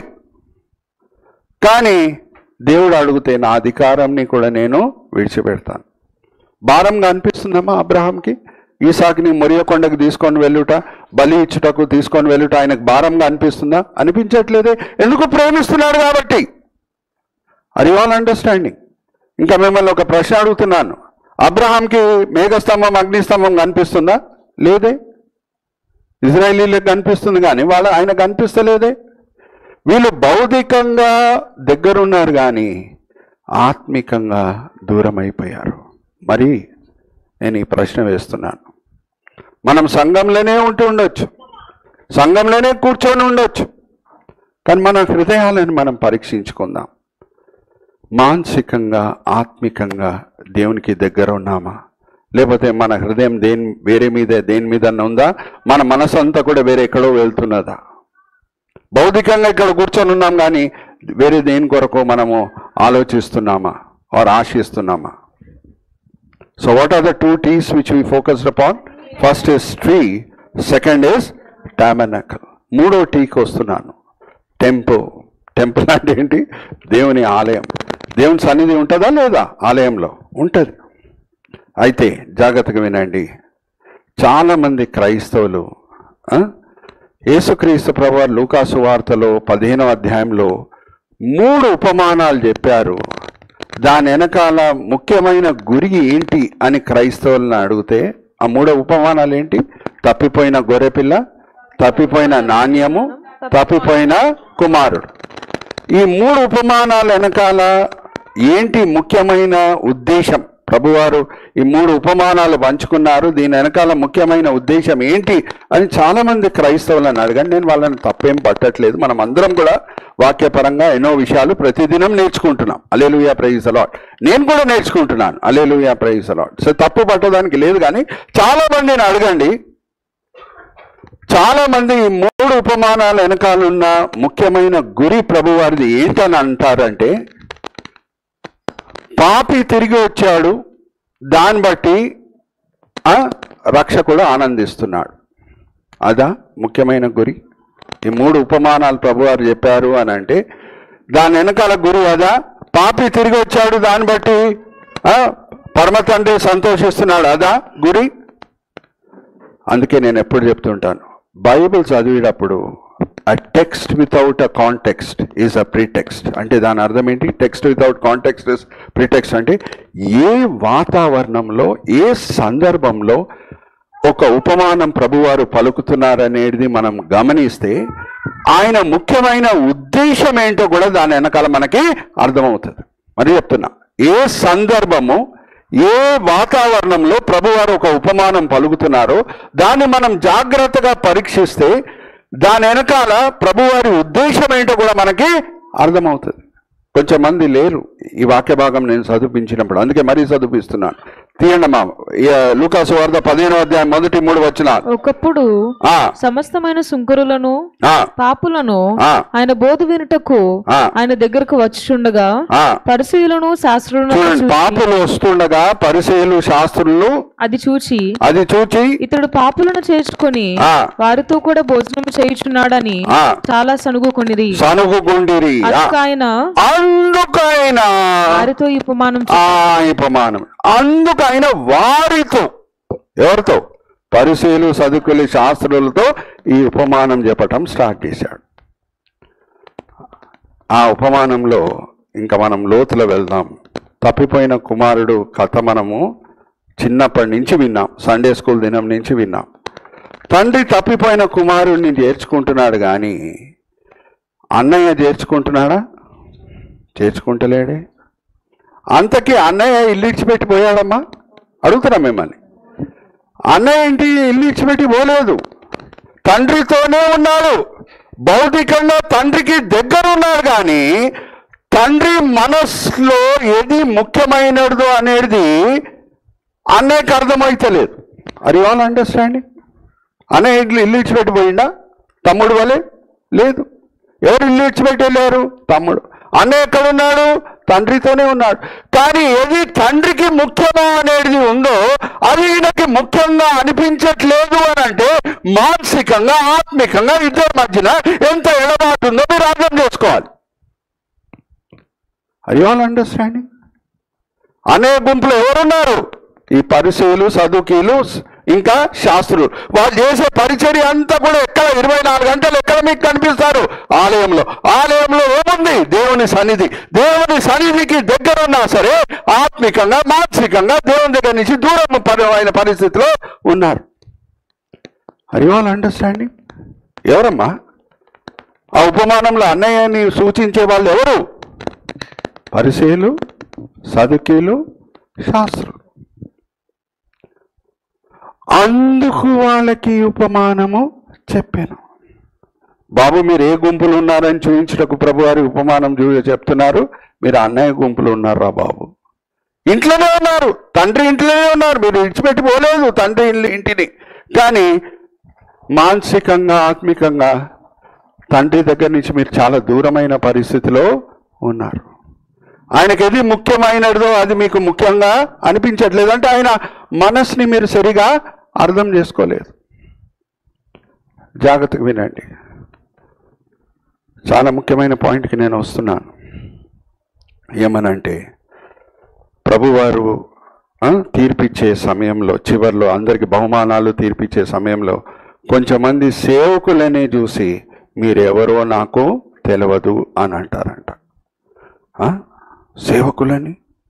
కానీ దేవుడు అడిగితే నా అధికారంని కూడా నేను విడిచిపెడతాను భారంగా అనిపిస్తుందమ్మా అబ్రహాంకి ఈసాకిని మొరియకొండకు తీసుకొని వెళ్ళుట బలి ఇచ్చుటకు తీసుకొని వెళ్ళుట ఆయనకు భారంగా అనిపిస్తుందా అనిపించట్లేదే ఎందుకు ప్రేమిస్తున్నాడు కాబట్టి అది ఆల్ అండర్స్టాండింగ్ ఇంకా మిమ్మల్ని ఒక ప్రశ్న అడుగుతున్నాను అబ్రహాంకి మేఘస్తంభం అగ్నిస్తంభం కనిపిస్తుందా లేదే ఇజ్రాయేలీలకు కనిపిస్తుంది కానీ వాళ్ళ ఆయనకు కనిపిస్తలేదే వీళ్ళు భౌతికంగా దగ్గరున్నారు కానీ ఆత్మికంగా దూరం అయిపోయారు మరి నేను ఈ ప్రశ్న వేస్తున్నాను మనం సంఘంలోనే ఉంటూ ఉండొచ్చు సంఘంలోనే కూర్చొని ఉండొచ్చు కానీ మన హృదయాలను మనం పరీక్షించుకుందాం మానసికంగా ఆత్మికంగా దేవునికి దగ్గర ఉన్నామా లేకపోతే మన హృదయం దేని వేరే మీద దేని మీద ఉందా మన మనసు అంతా కూడా వేరే ఎక్కడో వెళ్తున్నదా భౌతికంగా ఇక్కడ కూర్చొని ఉన్నాం కానీ వేరే దేని కొరకు మనము ఆలోచిస్తున్నామా ఆర్ ఆశిస్తున్నామా so what are the two Ts which we focused upon first is tree second is tabernacle మూడో టీకి వస్తున్నాను టెంపుల్ టెంపుల్ అంటే ఏంటి దేవుని ఆలయం దేవుని సన్నిధి ఉంటుందా లేదా ఆలయంలో ఉంటుంది అయితే జాగ్రత్తగా వినండి చాలామంది క్రైస్తవులు ఆ, యేసుక్రీస్తు ప్రభు లూకాసు వార్తలో పదిహేనవ అధ్యాయంలో మూడు ఉపమానాలు చెప్పారు దాని వెనకాల ముఖ్యమైన గురి ఏంటి అని క్రైస్తవులను అడిగితే ఆ మూడు ఉపమానాలు ఏంటి తప్పిపోయిన గొర్రెపిల్ల తప్పిపోయిన నాణ్యము తప్పిపోయిన కుమారుడు ఈ మూడు ఉపమానాల వెనకాల ఏంటి ముఖ్యమైన ఉద్దేశం ప్రభువారు ఈ మూడు ఉపమానాలు పంచుకున్నారు దీని వెనకాల ముఖ్యమైన ఉద్దేశం ఏంటి అని చాలా మంది క్రైస్తవులను అడగండి నేను వాళ్ళని తప్పేం పట్టట్లేదు మనం అందరం కూడా వాక్యపరంగా ఎన్నో విషయాలు ప్రతిదినం నేర్చుకుంటున్నాం అలేలుయా ప్రైజ్ అలాట్ నేను కూడా నేర్చుకుంటున్నాను అలేలుయా ప్రైజ్ అలాట్ సో తప్పు పట్టడానికి లేదు కానీ చాలా మందిని అడగండి చాలా మంది ఈ మూడు ఉపమానాల వెనకాల ఉన్న ముఖ్యమైన గురి ప్రభువారిది ఏంటని అంటారంటే పాపి తిరిగి వచ్చాడు దాన్ని బట్టి ఆ రక్షకుడు ఆనందిస్తున్నాడు అదా ముఖ్యమైన గురి ఈ మూడు ఉపమానాలు ప్రభువారు చెప్పారు అని అంటే దాని వెనకాల గురి అదా పాపి తిరిగి వచ్చాడు దాన్ని బట్టి ఆ, పరమ తండ్రి సంతోషిస్తున్నాడు అదా గురి అందుకే నేను ఎప్పుడు చెప్తుంటాను బైబిల్ చదివేటప్పుడు a text without a context is a pretext అంటే దాని అర్థం ఏంటి text without context is pretext అంటే ఏ వాతావరణంలో ఏ సందర్భంలో ఒక ఉపమానం ప్రభువారు పలుకుతున్నారనేది మనం గమనిస్తే ఆయన ముఖ్యమైన ఉద్దేశం ఏంటో కూడా దాని వెనకాల మనకి అర్థమవుతుంది మరి చెప్తున్నా ఏ సందర్భము ఏ వాతావరణంలో ప్రభువారు ఒక ఉపమానం పలుకుతున్నారో దాన్ని మనం జాగ్రత్తగా పరీక్షిస్తే దాని వెనకాల ప్రభువారి ఉద్దేశం ఏంటో కూడా మనకి అర్థమవుతుంది కొంచెం మంది లేరు ఈ వాక్య భాగం నేను చదివించినప్పుడు అందుకే మరీ చదివిస్తున్నాను తీయండి మా లూకాసు వార్త పదిహేనో అధ్యాయం మొదటి మూడు వచ్చిన ఒకప్పుడు సమస్తమైన సుంకరులను పాపులను ఆ. ఆయన బోధ వినుటకు ఆ. ఆయన దగ్గరకు వచ్చుచుండగా ఆ. పరిశీలను శాస్త్రులను చూడండి పాపులు వస్తుండగా పరిచయలు శాస్త్రులు అది చూచి అది చూచి ఇతడు పాపులను చేర్చుకొని ఆ. వారితో కూడా భోజనం చేయుచున్నాడని ఆ. చాలా సనుగుకొనిది సనుగుగుండిరి ఆ. అందుకు ఆయన అందుకైనా వారితో ఈ ఉపమానం ఆ ఉపమానం అందుకైన వారితో ఎవరితో పరిశీలు సదుకులు శాస్త్రులతో ఈ ఉపమానం చెప్పటం స్టార్ట్ చేశాడు ఆ ఉపమానంలో ఇంకా మనం లోతులో వెళ్దాం తప్పిపోయిన కుమారుడు కథ మనము చిన్నప్పటి నుంచి విన్నాం సండే స్కూల్ దినం నుంచి విన్నాం తండ్రి తప్పిపోయిన కుమారుడిని చేర్చుకుంటున్నాడు కానీ అన్నయ్య చేర్చుకుంటున్నాడా చేర్చుకుంటలేడే అంతకీ అన్నయ్య ఇల్లు ఇచ్చిపెట్టి పోయాడమ్మా అడుగుతున్నా మిమ్మల్ని అన్నయ్య ఇంటి ఇల్లు ఇచ్చిపెట్టి పోలేదు తండ్రితోనే ఉన్నాడు భౌతికంగా తండ్రికి దగ్గర ఉన్నాడు కానీ తండ్రి మనస్సులో ఏది ముఖ్యమైనదో అనేది అన్నయ్యకి అర్థమైతలేదు అది ఆల్ అండర్స్టాండింగ్ అన్నయ్య ఇల్లు ఇల్లు ఇచ్చిపెట్టి పోయిందా తమ్ముడు వలె లేదు ఎవరు ఇల్లు ఇచ్చిపెట్టి వెళ్ళారు తమ్ముడు అన్నయ్య ఎక్కడున్నాడు తండ్రితోనే ఉన్నాడు కానీ ఏది తండ్రికి ముఖ్యమా అనేది ఉందో అది ఈయనకి ముఖ్యంగా అనిపించట్లేదు అని అంటే మానసికంగా ఆత్మికంగా ఇద్దరి మధ్యన ఎంత ఎడబాటు ఉందో మీరు అర్థం చేసుకోవాలి అది ఆల్ అండర్స్టాండింగ్ అనే గుంపులో ఎవరున్నారు ఈ పరిశీలు సదుకీలు ఇంకా శాస్త్రులు వాళ్ళు చేసే పరిచర్య అంతా కూడా ఎక్కడ ఇరవై నాలుగు గంటలు ఎక్కడ మీకు కనిపిస్తారు ఆలయంలో ఆలయంలో ఏముంది దేవుని సన్నిధి దేవుని సన్నిధికి దగ్గర ఉన్నా సరే ఆత్మికంగా మానసికంగా దేవుని దగ్గర నుంచి దూరం పరి- అయిన పరిస్థితిలో ఉన్నారు అరి ఆల్ అండర్స్టాండింగ్ ఎవరమ్మా ఆ ఉపమానంలో అన్నయ్యని సూచించే వాళ్ళు ఎవరు పరిశీలు సదుకీలు శాస్త్రులు అందుకు వాళ్ళకి ఉపమానము చెప్పాను బాబు మీరు ఏ గుంపులు ఉన్నారని చూపించటకు ప్రభు వారి ఉపమానం చూ చెప్తున్నారు మీరు అన్నయ్య గుంపులు ఉన్నారా బాబు ఇంట్లోనే ఉన్నారు తండ్రి ఇంట్లోనే ఉన్నారు మీరు విడిచిపెట్టి పోలేదు తండ్రి ఇల్లు ఇంటిని కానీ మానసికంగా ఆత్మికంగా తండ్రి దగ్గర నుంచి మీరు చాలా దూరమైన పరిస్థితిలో ఉన్నారు ఆయనకి ఏది ముఖ్యమైనదో అది మీకు ముఖ్యంగా అనిపించట్లేదు అంటే ఆయన మనస్సుని మీరు సరిగా అర్థం చేసుకోలేదు జాగ్రత్తగా వినండి చాలా ముఖ్యమైన పాయింట్కి నేను వస్తున్నాను ఏమనంటే ప్రభువారు ఆ, తీర్పిచ్చే సమయంలో చివర్లో అందరికి బహుమానాలు తీర్పిచ్చే సమయంలో కొంచెమంది సేవకులనే చూసి మీరెవరో నాకు తెలియదు అని అంటారంట ఆ? సేవకులని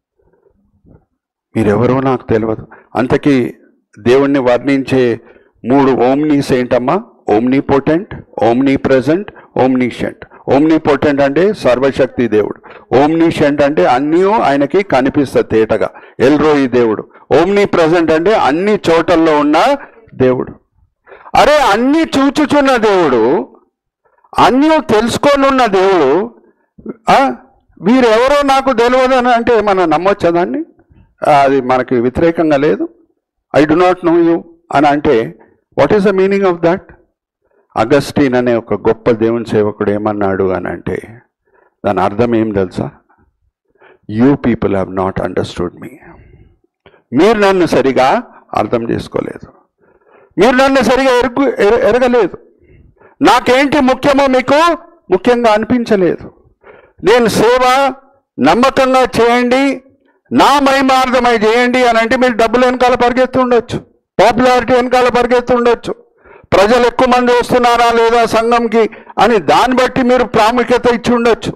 మీరెవరో నాకు తెలియదు అంతకీ దేవుణ్ణి వర్ణించే మూడు ఓమ్నీస్ ఏంటమ్మా omnipotent omnipresent omniscient omnipotent అంటే సర్వశక్తి దేవుడు ఓమ్నీషెంట్ అంటే అన్నీ ఆయనకి కనిపిస్తుంది తేటగా ఎల్రోయి దేవుడు ఓమ్నీ ప్రజెంట్ అంటే అన్ని చోటల్లో ఉన్న దేవుడు అరే అన్ని చూచుచున్న దేవుడు అన్నీ తెలుసుకొని ఉన్న దేవుడు ఆ, వీరెవరో నాకు తెలియదు అని అంటే మనం నమ్మొచ్చా దాన్ని ఆ, అది మనకి వ్యతిరేకంగా లేదు I do not know you అని అంటే what is the meaning of that Augustine అనే ఒక గొప్ప దేవుని సేవకుడు ఏమన్నాడు అని అంటే దాని అర్థం ఏం తెలుసా you people have not understood మీ మీరు నన్ను సరిగా అర్థం చేసుకోలేదు మీరు నన్ను సరిగా ఎరుగు ఎర- ఎరగలేదు నాకేంటి ముఖ్యమో మీకు ముఖ్యంగా అనిపించలేదు నేను సేవ నమ్మకంగా చేయండి నా మహిమార్థమై చేయండి అని అంటే మీరు డబ్బులు వెనకాల పరిగెత్తి ఉండొచ్చు పాపులారిటీ వెనకాల పరిగెత్తి ఉండొచ్చు ప్రజలు ఎక్కువ మంది వస్తున్నారా లేదా సంఘంకి అని దాన్ని బట్టి మీరు ప్రాముఖ్యత ఇచ్చి ఉండొచ్చు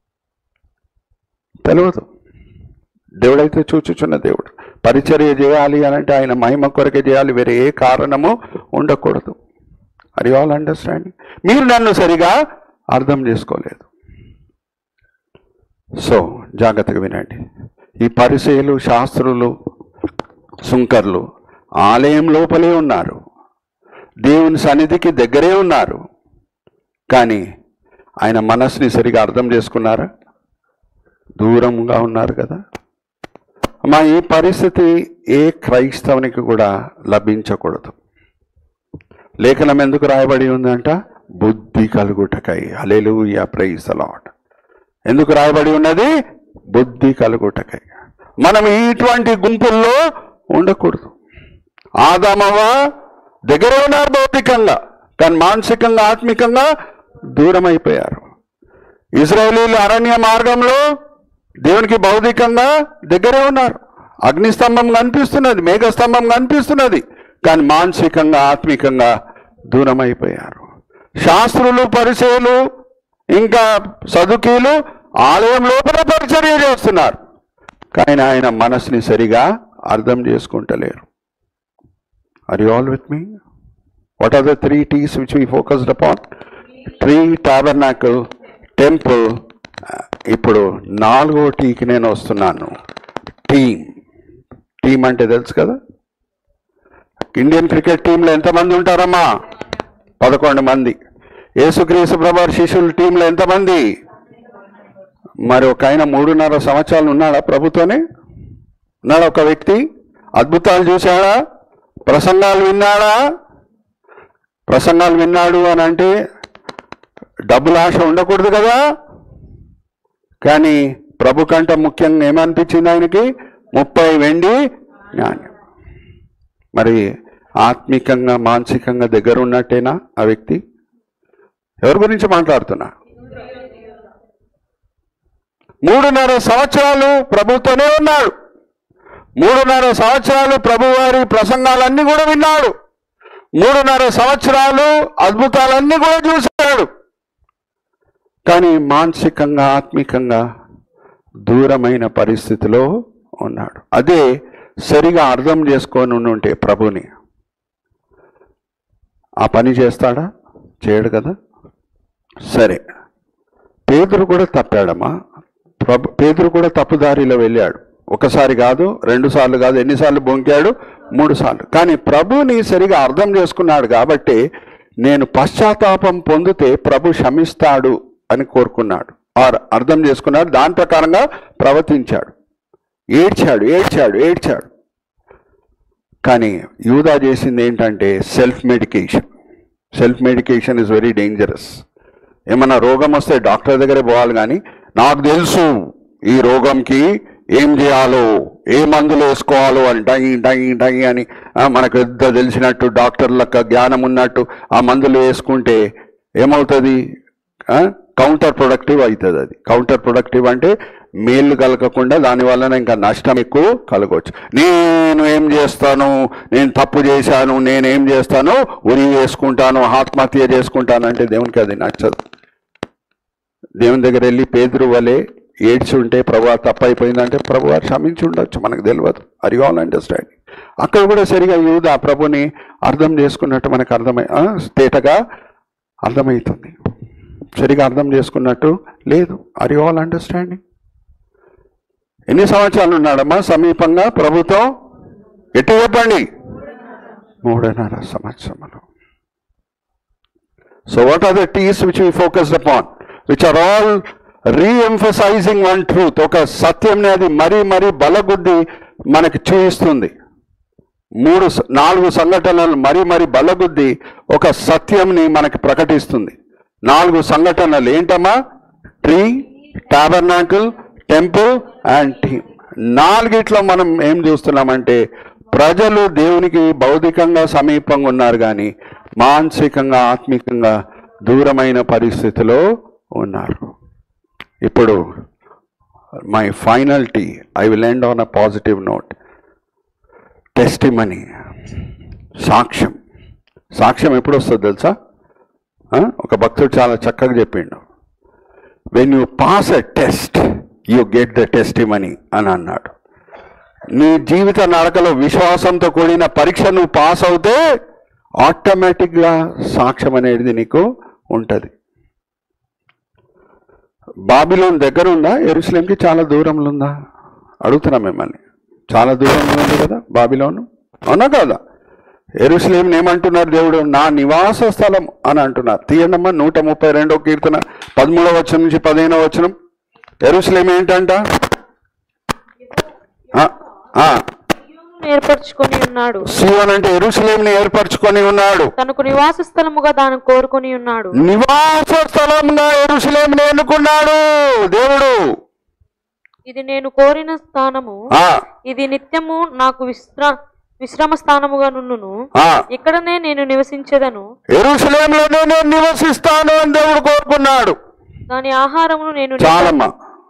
తెలియదు దేవుడైతే చూచుచున్న దేవుడు పరిచర్య చేయాలి అని అంటే ఆయన మహిమ కొరకే చేయాలి వేరే ఏ కారణము ఉండకూడదు అది ఆల్ అండర్స్టాండింగ్ మీరు నన్ను సరిగా అర్థం చేసుకోలేదు సో జాగ్రత్తగా వినండి ఈ పరిచయలు శాస్త్రులు సుంకర్లు ఆలయం లోపలే ఉన్నారు దేవుని సన్నిధికి దగ్గరే ఉన్నారు కానీ ఆయన మనస్సుని సరిగా అర్థం చేసుకున్నారా దూరంగా ఉన్నారు కదా మా ఈ పరిస్థితి ఏ క్రైస్తవునికి కూడా లభించకూడదు లేఖనం ఎందుకు రాయబడి ఉందంట బుద్ధి కలుగుటకై హల్లెలూయా ప్రైజ్ ద లార్డ్ ఎందుకు రాయబడి ఉన్నది బుద్ధి కలుగుటకై మనం ఇటువంటి గుంపుల్లో ఉండకూడదు ఆదామవ దగ్గర ఉన్నారు భౌతికంగా కానీ మానసికంగా ఆత్మికంగా దూరం అయిపోయారు ఇజ్రాయేలీలు అరణ్య మార్గంలో దేవునికి భౌతికంగా దగ్గరే ఉన్నారు అగ్నిస్తంభం కనిపిస్తున్నది మేఘస్తంభం కనిపిస్తున్నది కానీ మానసికంగా ఆత్మికంగా దూరం అయిపోయారు శాస్త్రులు పరిచయులు ఇంకా సదుకీలు ఆలయం లోపల పరిచర్య చేస్తున్నారు కానీ ఆయన మనసుని సరిగా అర్థం చేసుకుంటలేరు are you all with me what are the three Ts which we focused upon tree tabernacle temple ఇప్పుడు నాలుగో టీకి నేను వస్తున్నాను టీమ్ టీం అంటే తెలుసు కదా ఇండియన్ క్రికెట్ టీంలో ఎంతమంది ఉంటారమ్మా పదకొండు మంది యేసుక్రీస్తు ప్రభు శిష్యుల టీంలో ఎంతమంది మరి ఒక ఆయన మూడున్నర సంవత్సరాలు ఉన్నాడా ప్రభుతోనే ఉన్నాడా ఒక వ్యక్తి అద్భుతాలు చూశాడా ప్రసంగాలు విన్నాడా ప్రసంగాలు విన్నాడు అని అంటే డబ్బుల ఆశ ఉండకూడదు కదా కానీ ప్రభు కంటే ముఖ్యంగా ఏమనిపించింది ఆయనకి ముప్పై వెండి జ్ఞానం మరి ఆత్మికంగా మానసికంగా దగ్గర ఉన్నట్టేనా ఆ వ్యక్తి ఎవరి గురించి మాట్లాడుతున్నా మూడున్నర సంవత్సరాలు ప్రభుతోనే ఉన్నాడు మూడున్నర సంవత్సరాలు ప్రభువారి ప్రసంగాలన్నీ కూడా విన్నాడు మూడున్నర సంవత్సరాలు అద్భుతాలన్నీ కూడా చూశాడు కానీ మానసికంగా ఆత్మికంగా దూరమైన పరిస్థితిలో ఉన్నాడు అదే సరిగా అర్థం చేసుకొని ఉంటే ప్రభుని ఆ పని చేస్తాడా చేయడు కదా సరే పేదరు కూడా తప్పాడమ్మా ప్రభు పేదరు కూడా తప్పుదారిలో వెళ్ళాడు ఒకసారి కాదు రెండు సార్లు కాదు ఎన్నిసార్లు బొంకాడు మూడు సార్లు కానీ ప్రభుని సరిగా అర్థం చేసుకున్నాడు కాబట్టి నేను పశ్చాత్తాపం పొందితే ప్రభు క్షమిస్తాడు అని కోరుకున్నాడు ఆర్ అర్థం చేసుకున్నాడు దాని ప్రకారంగా ప్రవర్తించాడు ఏడ్చాడు ఏడ్చాడు ఏడ్చాడు కానీ యూదా చేసింది ఏంటంటే self medication self medication is very dangerous ఏమన్నా రోగం వస్తే డాక్టర్ దగ్గరే పోవాలి కానీ నాకు తెలుసు ఈ రోగంకి ఏం చేయాలో ఏ మందులు వేసుకోవాలో అని డై డై డై అని ఆ, మనకు పెద్ద తెలిసినట్టు డాక్టర్లకు జ్ఞానం ఉన్నట్టు ఆ మందులు వేసుకుంటే ఏమవుతుంది కౌంటర్ ప్రొడక్టివ్ అవుతుంది అది కౌంటర్ ప్రొడక్టివ్ అంటే మేలు కలగకుండా దాని వలన ఇంకా నష్టం ఎక్కువ కలగవచ్చు నేను ఏం చేస్తాను నేను తప్పు చేశాను నేను ఏం చేస్తాను ఉరి వేసుకుంటాను ఆత్మహత్య చేసుకుంటాను అంటే దేవునికి అది నచ్చదు దేవుని దగ్గర వెళ్ళి పేదరు వలె ఏడ్చి ఉంటే ప్రభు తప్పు అయిపోయిందంటే ప్రభు క్షమించి ఉండొచ్చు మనకు తెలియదు అది ఆల్ అండర్స్టాండింగ్ అక్కడ కూడా సరిగా యూద ఆ ప్రభుని అర్థం చేసుకున్నట్టు మనకు అర్థమై ఆ, తేటగా అర్థమవుతుంది సరిగా అర్థం చేసుకున్నట్టు లేదు అది ఆల్ అండర్స్టాండింగ్ ఎన్ని సంవత్సరాలు ఉన్నాడమ్మా సమీపంగా ప్రభుత్వం ఎట్టి చెప్పండి మూడున్నర సంవత్సరములు so what are the Ts which we focused upon which are all reemphasising one truth ఒక సత్యంని అది మరీ మరీ బలగుద్ది మనకి చూపిస్తుంది మూడు స- నాలుగు సంఘటనలు మరీ మరీ బలగుద్ది ఒక సత్యంని మనకి ప్రకటిస్తుంది నాలుగు సంఘటనలు ఏంటమ్మా tree tabernacle temple and team నాలుగిట్లో మనం ఏం చూస్తున్నామంటే ప్రజలు దేవునికి భౌతికంగా సమీపంగా ఉన్నారు కానీ మానసికంగా ఆత్మికంగా దూరమైన పరిస్థితిలో ఉన్నారు ఇప్పుడు my final T I will end on a positive note testimony సాక్ష్యం సాక్ష్యం ఎప్పుడు వస్తుంది తెలుసా ఆ? ఒక భక్తుడు చాలా చక్కగా చెప్పిండు when you pass a test you get the testimony అని అన్నాడు నీ జీవిత నడకలో విశ్వాసంతో కూడిన పరీక్ష నువ్వు పాస్ అవుతే ఆటోమేటిక్గా సాక్ష్యం అనేది నీకు ఉంటుంది బాబిలోన్ దగ్గర ఉందా ఎరుసలేంకి చాలా దూరంలో ఉందా అడుగుతున్నా మిమ్మల్ని చాలా దూరంలో ఉంది కదా బాబిలోను అవునా కదా ఎరుసలేం ఏమంటున్నారు దేవుడు నా నివాస స్థలం అని అంటున్నారు తీయండమ్మా నూట ముప్పై రెండో కీర్తన పదమూడవ వచనం నుంచి పదిహేనవ వచనం ఎరుసలేం ఏంటంట ఆ, ఆ, ఏర్పరచుకొని ఉన్నాడు సియోన్ అంటే ఎరుసలేంని ఏర్పరచుకొని ఉన్నాడు తనకు నివాస స్థలముగా దాన్ని కోరుకొని ఉన్నాడు నివాస స్థలంగా ఎరుసలేంని ఎన్నుకున్నాడు దేవుడు ఇది నేను కోరిన స్థానము ఆ ఇది నిత్యము నాకు విశ్రా విశ్రమ స్థానముగా నుండును ఆ ఇక్కడనే నేను నివసించేదను ఎరుసలేంలోనే నేను నివసిస్తాను అని దేవుడు కోరుకున్నాడు దాని ఆహారమును నేను చాలమ్మా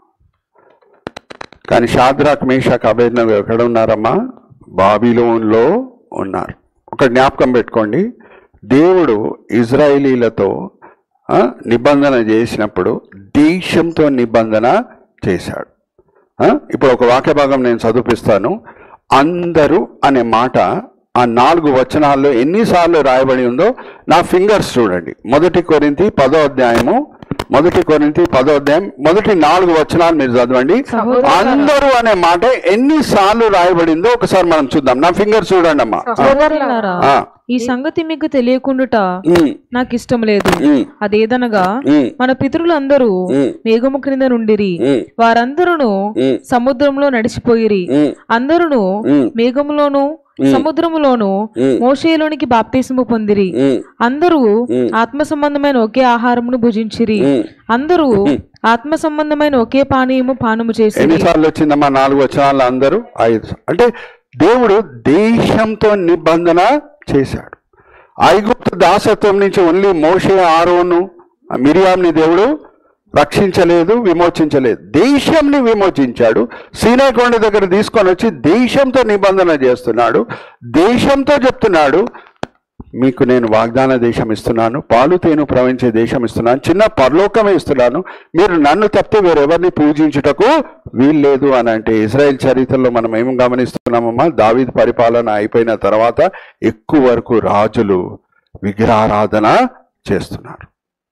కానీ షాద్రాక్ మేషాక్ అభేదనగా ఎక్కడ ఉన్నారమ్మా బాబిలోన్లో ఉన్నారు ఒక జ్ఞాపకం పెట్టుకోండి దేవుడు ఇజ్రాయేలీలతో ఆ, నిబంధన చేసినప్పుడు దేశంతో నిబంధన చేశాడు ఆ, ఇప్పుడు ఒక వాక్య భాగం నేను చదివిస్తాను అందరూ అనే మాట ఆ నాలుగు వచనాల్లో ఎన్నిసార్లు రాయబడి ఉందో నా ఫింగర్స్ చూడండి మొదటి కొరింతి పదో అధ్యాయము మొదటి కొరింతి పదో అధ్యాయం మొదటి నాలుగు వచనాలు మీరు చదవండి అందరూ అనే మాట ఎన్నిసార్లు రాయబడిందో ఒకసారి మనం చూద్దాం నా ఫింగర్ చూడండి అమ్మా సహోదరులారా ఆ, ఈ సంగతి మీకు తెలియకుండుట ఉమ్, నాకు ఇష్టం లేదు ఉమ్, అదేదనగా ఉమ్, మన పితరులందరూ ఉమ్, మేఘము క్రింద నుండిరి ఉమ్, వారందరూ ఉమ్, సముద్రంలో నడిచిపోయిరి ఉమ్, అందరూ ఉమ్, మేఘములోను సముద్రములోను ఉమ్, మోషేలోనికి బాప్తిసము పొందిరి ఉమ్, అందరూ ఉమ్. ఆత్మ సంబంధమైన ఒకే ఆహారమును భుజించిరి ఉమ్. అందరూ ఆత్మ సంబంధమైన ఒకే పానీయము పానము చేసిరి ఎన్నిసార్లు వచ్చిందమ్మా నాలుగు వచనాలు అందరూ ఐదు అంటే దేవుడు దేశంతో నిబంధన చేశాడు ఐగుప్తు దాసత్వం నుంచి ఓన్లీ మోషే ఆరోను మిరియాంని దేవుడు రక్షించలేదు విమోచించలేదు దేశంని విమోచించాడు సీనా కొండ దగ్గర తీసుకొని వచ్చి దేశంతో నిబంధన చేస్తున్నాడు దేశంతో చెప్తున్నాడు మీకు నేను వాగ్దాన దేశం ఇస్తున్నాను పాలు తేను ప్రవహించే దేశం ఇస్తున్నాను చిన్న పరలోకమే ఇస్తున్నాను మీరు నన్ను తప్పితే వేరెవరిని పూజించుటకు వీల్లేదు అని అంటే ఇజ్రాయెల్ చరిత్రలో మనం ఏం గమనిస్తున్నామమ్మా దావీద్ పరిపాలన అయిపోయిన తర్వాత ఎక్కువ వరకు రాజులు విగ్రహారాధన చేస్తున్నారు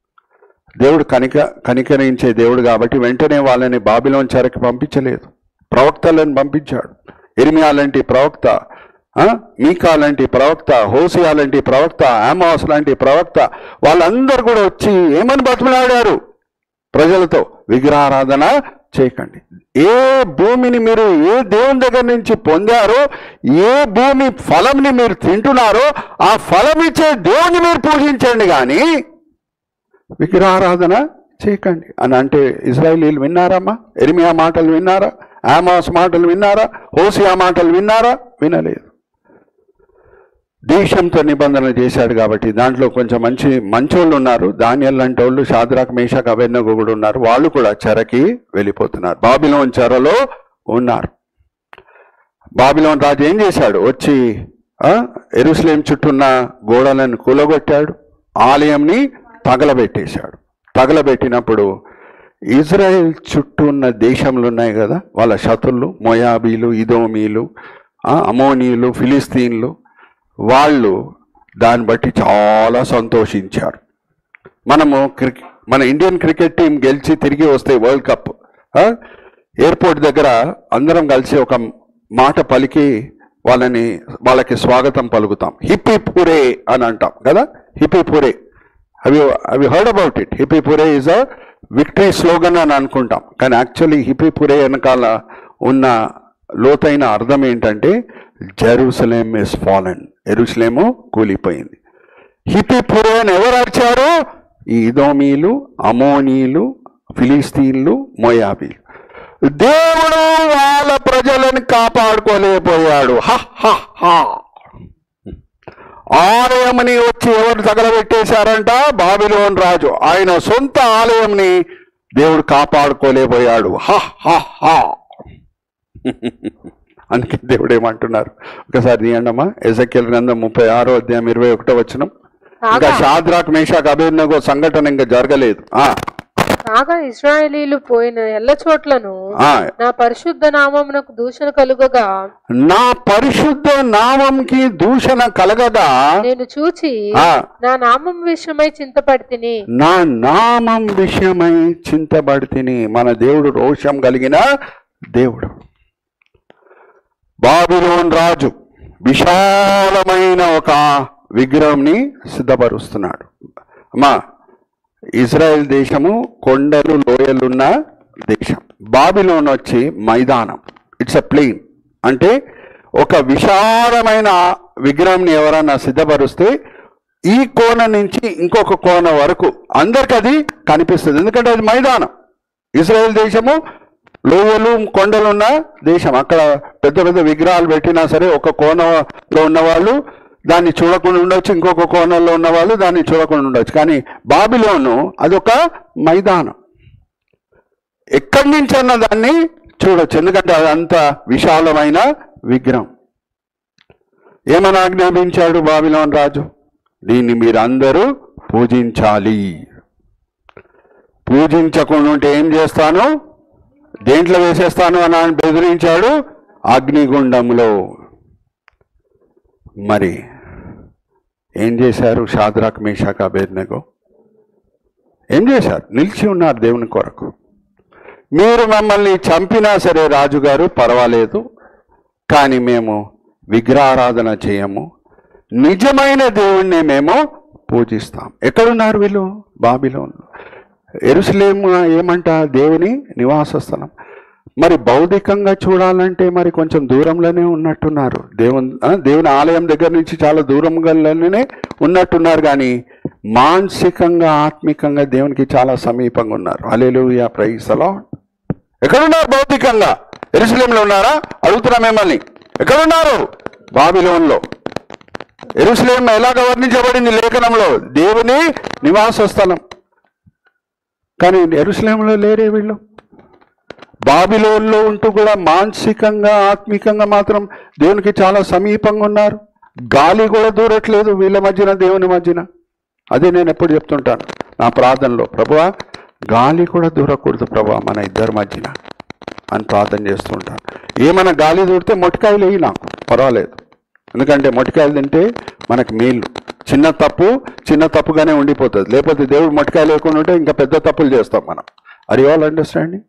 దేవుడు కనిక కనికరించే దేవుడు కాబట్టి వెంటనే వాళ్ళని బాబిలోన్ చెరకి పంపించలేదు ప్రవక్తలను పంపించాడు ఇర్మియా లాంటి ప్రవక్త ఆ, మీకా లాంటి ప్రవక్త హోసియా లాంటి ప్రవక్త ఆమాస్ లాంటి ప్రవక్త వాళ్ళందరూ కూడా వచ్చి ఏమని బతుకులాడారు ప్రజలతో విగ్రహారాధన చేయకండి ఏ భూమిని మీరు ఏ దేవుని దగ్గర నుంచి పొందారో ఏ భూమి ఫలంని మీరు తింటున్నారో ఆ ఫలం ఇచ్చే దేవుని మీరు పూజించండి కానీ విగ్రహారాధన చేయకండి అని అంటే ఇజ్రాయేలీలు విన్నారమ్మా ఎరిమియా మాటలు విన్నారా ఆమాస్ మాటలు విన్నారా హోసియా మాటలు విన్నారా వినలేదు దేశంతో నిబంధన చేశాడు కాబట్టి దాంట్లో కొంచెం మంచి మంచోళ్ళు ఉన్నారు ధాన్యాలు లాంటి వాళ్ళు షాద్రాక్ మేషాక్ అవెన్నగో కూడా ఉన్నారు వాళ్ళు కూడా చెరకి వెళ్ళిపోతున్నారు బాబిలోన్ చెరలో ఉన్నారు బాబిలోన్ రాజు ఏం చేశాడు వచ్చి ఆ, ఎరుసలేం చుట్టూన్న గోడలను కూలగొట్టాడు ఆలయంని తగలబెట్టేశాడు తగలబెట్టినప్పుడు ఇజ్రాయెల్ చుట్టూ ఉన్న దేశంలో ఉన్నాయి కదా వాళ్ళ శత్రులు మొయాబీలు ఇదోమీలు ఆ, అమోనీయులు ఫిలిస్తీన్లు వాళ్ళు దాన్ని బట్టి చాలా సంతోషించారు మనము క్రికెట్ మన ఇండియన్ క్రికెట్ టీం గెలిచి తిరిగి వస్తే వరల్డ్ కప్ ఆ, ఎయిర్పోర్ట్ దగ్గర అందరం కలిసి ఒక మాట పలికి వాళ్ళని వాళ్ళకి స్వాగతం పలుకుతాం హిప్పీ పూరే అని అంటాం కదా హిప్పీ పూరే అవి అవి heard about it hip hip hooray is a victory slogan అని అనుకుంటాం కానీ యాక్చువల్లీ హిప్పీ పూరే వెనకాల ఉన్న లోతైన అర్థం ఏంటంటే జెరూసలేం ఇస్ ఫాలన్ ఎరుసలేము కూలిపోయింది హిపిపురే అని ఎవరు అరిచారు ఈ ఇదోమీలు అమోనీలు ఫిలిస్తీన్లు మోయాబీలు దేవుడు వాళ్ళ ప్రజలను కాపాడుకోలేకపోయాడు హ హ హ ఆలయంని వచ్చి ఎవరు తగలబెట్టేశారంట బాబిలోన్ రాజు ఆయన సొంత ఆలయంని దేవుడు కాపాడుకోలేకపోయాడు హ హ హ అందుకే దేవుడు ఏమంటున్నారు ఒకసారి తీయండమ్మా ఎజక్యల్ గ్రంథం ముప్పై ఆరో అధ్యాయం ఇరవై ఒకటో వచ్చిన ఇంకా షాద్రాక్ మేషాక్ అభినగో సంఘటన ఇంకా జరగలేదు ఆ కాగా ఇస్రాయేలీలు పోయిన ఎల్ల చోట్లను ఆ, నా పరిశుద్ధ నామమునకు దూషణ కలుగగా నా పరిశుద్ధ నామంకి దూషణ కలగదా నేను చూచి ఆ, నా నామం విషయమై చింతపడితిని నా నామం విషయమై చింతబడితిని మన దేవుడు రోషం కలిగిన దేవుడు బాబిలోన్ రాజు విశాలమైన ఒక విగ్రహంని సిద్ధపరుస్తున్నాడు అమ్మా ఇజ్రాయెల్ దేశము కొండలు లోయలున్న దేశం బాబిలోన్ వచ్చి మైదానం ఇట్స్ అ ప్లెయిన్ అంటే ఒక విశాలమైన విగ్రహంని ఎవరన్నా సిద్ధపరుస్తే ఈ కోణ నుంచి ఇంకొక కోణ వరకు అందరికి అది కనిపిస్తుంది ఎందుకంటే అది మైదానం ఇజ్రాయెల్ దేశము లోయలు కొండలు ఉన్న దేశం అక్కడ పెద్ద పెద్ద విగ్రహాలు పెట్టినా సరే ఒక కోణంలో ఉన్న వాళ్ళు దాన్ని చూడకుండా ఉండొచ్చు ఇంకొక కోణంలో ఉన్న వాళ్ళు దాన్ని చూడకుండా ఉండొచ్చు కానీ బాబిలోను అదొక మైదానం ఎక్కడి నుంచి అన్న దాన్ని చూడొచ్చు ఎందుకంటే అదంత విశాలమైన విగ్రహం ఏమని ఆజ్ఞాపించాడు బాబిలోన్ రాజు దీన్ని మీరందరూ పూజించాలి పూజించకుండా ఉంటే ఏం చేస్తాను దేంట్లో వేసేస్తాను అని ఆయన బెదిరించాడు అగ్నిగుండంలో మరి ఏం చేశారు షాద్రాక్ మేషాక్ అభేద్నగో ఏం చేశారు నిలిచి ఉన్నారు దేవుని కొరకు మీరు మమ్మల్ని చంపినా సరే రాజుగారు పర్వాలేదు కానీ మేము విగ్రహారాధన చేయము నిజమైన దేవుణ్ణి మేము పూజిస్తాం ఎక్కడున్నారు వీళ్ళు బాబిలోన్ ఎరుసలేము ఏమంట దేవుని నివాస స్థలం మరి భౌతికంగా చూడాలంటే మరి కొంచెం దూరంలోనే ఉన్నట్టున్నారు దేవుని ఆ, దేవుని ఆలయం దగ్గర నుంచి చాలా దూరంగానే ఉన్నట్టున్నారు కానీ మానసికంగా ఆత్మికంగా దేవునికి చాలా సమీపంగా ఉన్నారు అలెలుయా ప్రైసలో ఎక్కడున్నారు భౌతికంగా ఎరుసలేంలో ఉన్నారా అడుగుతున్నా మిమ్మల్ని ఎక్కడున్నారు బాబిలోన్లో ఎరుసలేం ఎలాగ వర్ణించబడింది లేఖనంలో దేవుని నివాస స్థలం కానీ ఎరుసలేంలో లేరే వీళ్ళు బాబిలోన్లో ఉంటూ కూడా మానసికంగా ఆత్మికంగా మాత్రం దేవునికి చాలా సమీపంగా ఉన్నారు గాలి కూడా దూరట్లేదు వీళ్ళ మధ్యన దేవుని మధ్యన అదే నేను ఎప్పుడు చెప్తుంటాను నా ప్రార్థనలో ప్రభువా గాలి కూడా దూరకూడదు ప్రభా మన ఇద్దరి మధ్యన అని ప్రార్థన చేస్తూ ఉంటాను ఏమైనా గాలి దూరితే మొటికాయలు వేయి నాకు పర్వాలేదు ఎందుకంటే మొటికాయలు తింటే మనకు మేలు చిన్న తప్పు చిన్న తప్పుగానే ఉండిపోతుంది లేకపోతే దేవుడు మొటికాయలు లేకుండా ఉంటే ఇంకా పెద్ద తప్పులు చేస్తాం మనం అది ఆల్ అండర్స్టాండింగ్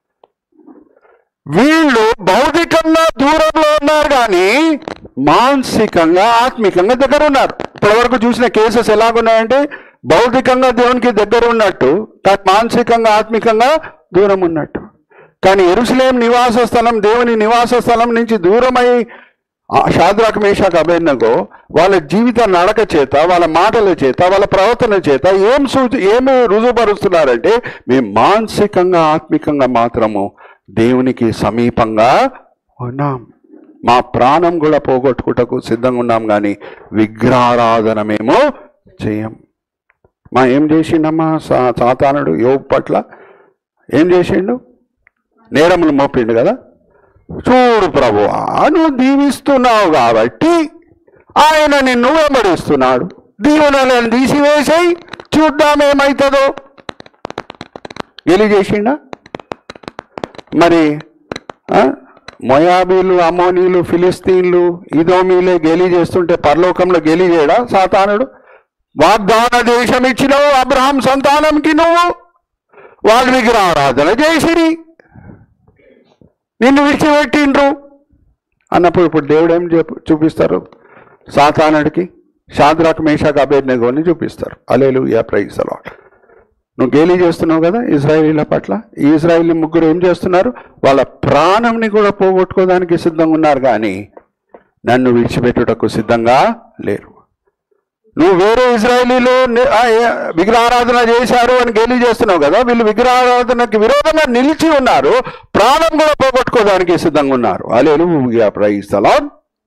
వీళ్ళు భౌతికంగా దూరంలో ఉన్నారు కానీ మానసికంగా ఆత్మికంగా దగ్గర ఉన్నారు ఇప్పటివరకు చూసిన కేసెస్ ఎలాగున్నాయంటే భౌతికంగా దేవునికి దగ్గర ఉన్నట్టు కానీ మానసికంగా ఆత్మికంగా దూరం ఉన్నట్టు కానీ ఎరుసలేం నివాస స్థలం దేవుని నివాస స్థలం నుంచి దూరమై షాద్రాక్ మేషాక్ అభేన్నగో వాళ్ళ జీవిత నడక చేత వాళ్ళ మాటల చేత వాళ్ళ ప్రవర్తన చేత ఏం సూచి ఏమి రుజువుపరుస్తున్నారంటే మేము మానసికంగా ఆత్మికంగా మాత్రము దేవునికి సమీపంగా ఉన్నాం మా ప్రాణం కూడా పోగొట్టుకుంటకు సిద్ధంగా ఉన్నాం కానీ విగ్రహారాధన మేము చేయం మా ఏం చేసిండమ్మా సా సాతానుడు యోగు పట్ల ఏం చేసిండు నేరములు మోపిండు కదా చూడు ప్రభు నువ్వు దీవిస్తున్నావు కాబట్టి ఆయన నిన్ను వెంబడిస్తున్నాడు దీవెనలను తీసివేసాయి చూద్దాం ఏమవుతుందో గెలిచేసిండా మరి ఆ, మొయాబీలు అమోనీలు ఫిలిస్తీన్లు ఇదోమీలే గెలి చేస్తుంటే పరలోకంలో గెలి చేయడా సాతానుడు వాగ్దాన దేశం ఇచ్చినవు అబ్రహాం సంతానంకి నువ్వు వాళ్ళు విగ్రహారాధన చేసిరి నిన్ను విడిచిపెట్టిండ్రు అన్నప్పుడు ఇప్పుడు దేవుడు ఏం చెప్పు చూపిస్తారు సాతానుడికి షాద్రాక్ మేషాక్ అభేజ్ఞగోని చూపిస్తారు అలేలు యా ప్రైజ్ అలాట్ నువ్వు గేలీ చేస్తున్నావు కదా ఇజ్రాయిలీల పట్ల ఈ ఇజ్రాయిలీ ముగ్గురు ఏం చేస్తున్నారు వాళ్ళ ప్రాణంని కూడా పోగొట్టుకోవడానికి సిద్ధంగా ఉన్నారు కానీ నన్ను విడిచిపెట్టుటకు సిద్ధంగా లేరు నువ్వు వేరే ఇజ్రాయలీలు ని- ఆ, ఏ- విగ్రహారాధన చేశారు అని గేలీ చేస్తున్నావు కదా వీళ్ళు విగ్రహారాధనకి విరోధంగా నిలిచి ఉన్నారు ప్రాణం కూడా పోగొట్టుకోవడానికి సిద్ధంగా ఉన్నారు అలేలు ప్రైజ్ అలాట్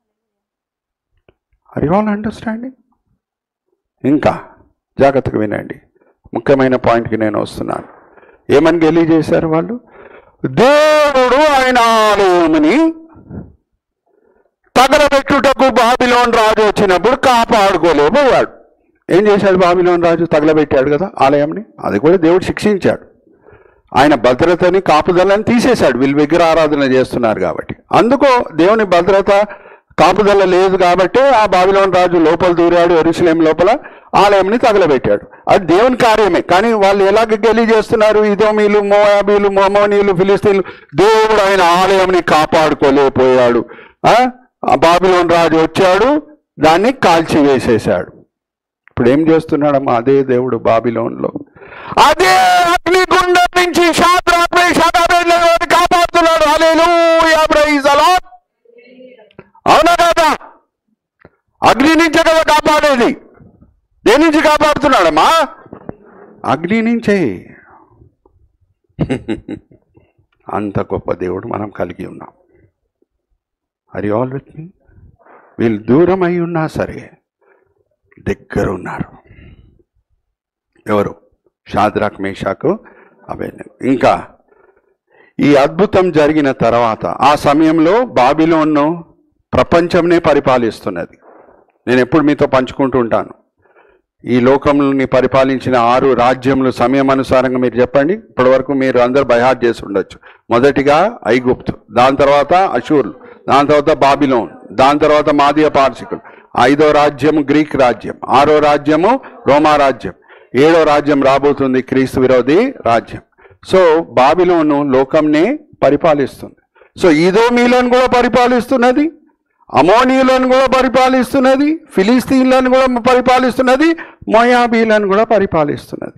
ఆర్ యు ఆల్ అండర్స్టాండింగ్ ఇంకా జాగ్రత్తగా వినండి ముఖ్యమైన పాయింట్కి నేను వస్తున్నాను ఏమని గెలి చేశారు వాళ్ళు దేవుడు ఆయన ఆలయముని తగలబెట్టుటకు బాబిలోన్ రాజు వచ్చినప్పుడు కాపాడుకోలేకపోయాడు ఏం చేశాడు బాబిలోన్ రాజు తగలబెట్టాడు కదా ఆలయంని అది కూడా దేవుడు శిక్షించాడు ఆయన భద్రతని కాపుదలని తీసేశాడు వీళ్ళు విగ్రహ ఆరాధన చేస్తున్నారు కాబట్టి అందుకో దేవుని భద్రత కాపుదల లేదు కాబట్టి ఆ బాబిలోని రాజు లోపల దూరాడు ఎరుసలేం లోపల ఆలయంని తగలబెట్టాడు అది దేవుని కార్యమే కానీ వాళ్ళు ఎలాగ గెలి చేస్తున్నారు ఇదోమీలు మోయాబీలు మొమోనీలు ఫిలిస్తీన్లు దేవుడు ఆయన ఆలయంని కాపాడుకోలేకపోయాడు ఆ ఆ బాబిలోని రాజు వచ్చాడు దాన్ని కాల్చి వేసేశాడు ఇప్పుడు ఏం చేస్తున్నాడమ్మా అదే దేవుడు బాబిలోన్లో అదే అగ్నిగుండం నుంచి శాద్రాత్మే శాదాబేలను కాపాడుతున్నాడు హల్లెలూయా ప్రైజ్ అలాట్ అవునా కదా అగ్ని నుంచే కదా కాపాడేది దేని నుంచి కాపాడుతున్నాడమ్మా అగ్ని నుంచే అంత గొప్ప దేవుడు మనం కలిగి ఉన్నాం అది ఆల్ విత్ మీ వీళ్ళు దూరం అయి ఉన్నా సరే దగ్గర ఉన్నారు ఎవరు షాద్రాక్ మేషాకు అభేదం ఇంకా ఈ అద్భుతం జరిగిన తర్వాత ఆ సమయంలో బాబిలోన్ను ప్రపంచంనే పరిపాలిస్తున్నది నేను ఎప్పుడు మీతో పంచుకుంటూ ఉంటాను ఈ లోకంని పరిపాలించిన ఆరు రాజ్యములు సమయం అనుసారంగా మీరు చెప్పండి ఇప్పటివరకు మీరు అందరు బైహాట్ చేసి ఉండొచ్చు మొదటిగా ఐగుప్తు దాని తర్వాత అషూర్లు దాని తర్వాత బాబిలోన్ దాని తర్వాత మాదియ పార్సికులు ఐదో రాజ్యము గ్రీక్ రాజ్యం ఆరో రాజ్యము రోమా రాజ్యం ఏడో రాజ్యం రాబోతుంది క్రీస్తు విరోధి రాజ్యం సో బాబిలోను లోకంనే పరిపాలిస్తుంది సో ఇదో మీలను కూడా పరిపాలిస్తున్నది అమోనీయులను కూడా పరిపాలిస్తున్నది ఫిలిస్తీన్లను కూడా పరిపాలిస్తున్నది మొయాబీలను కూడా పరిపాలిస్తున్నది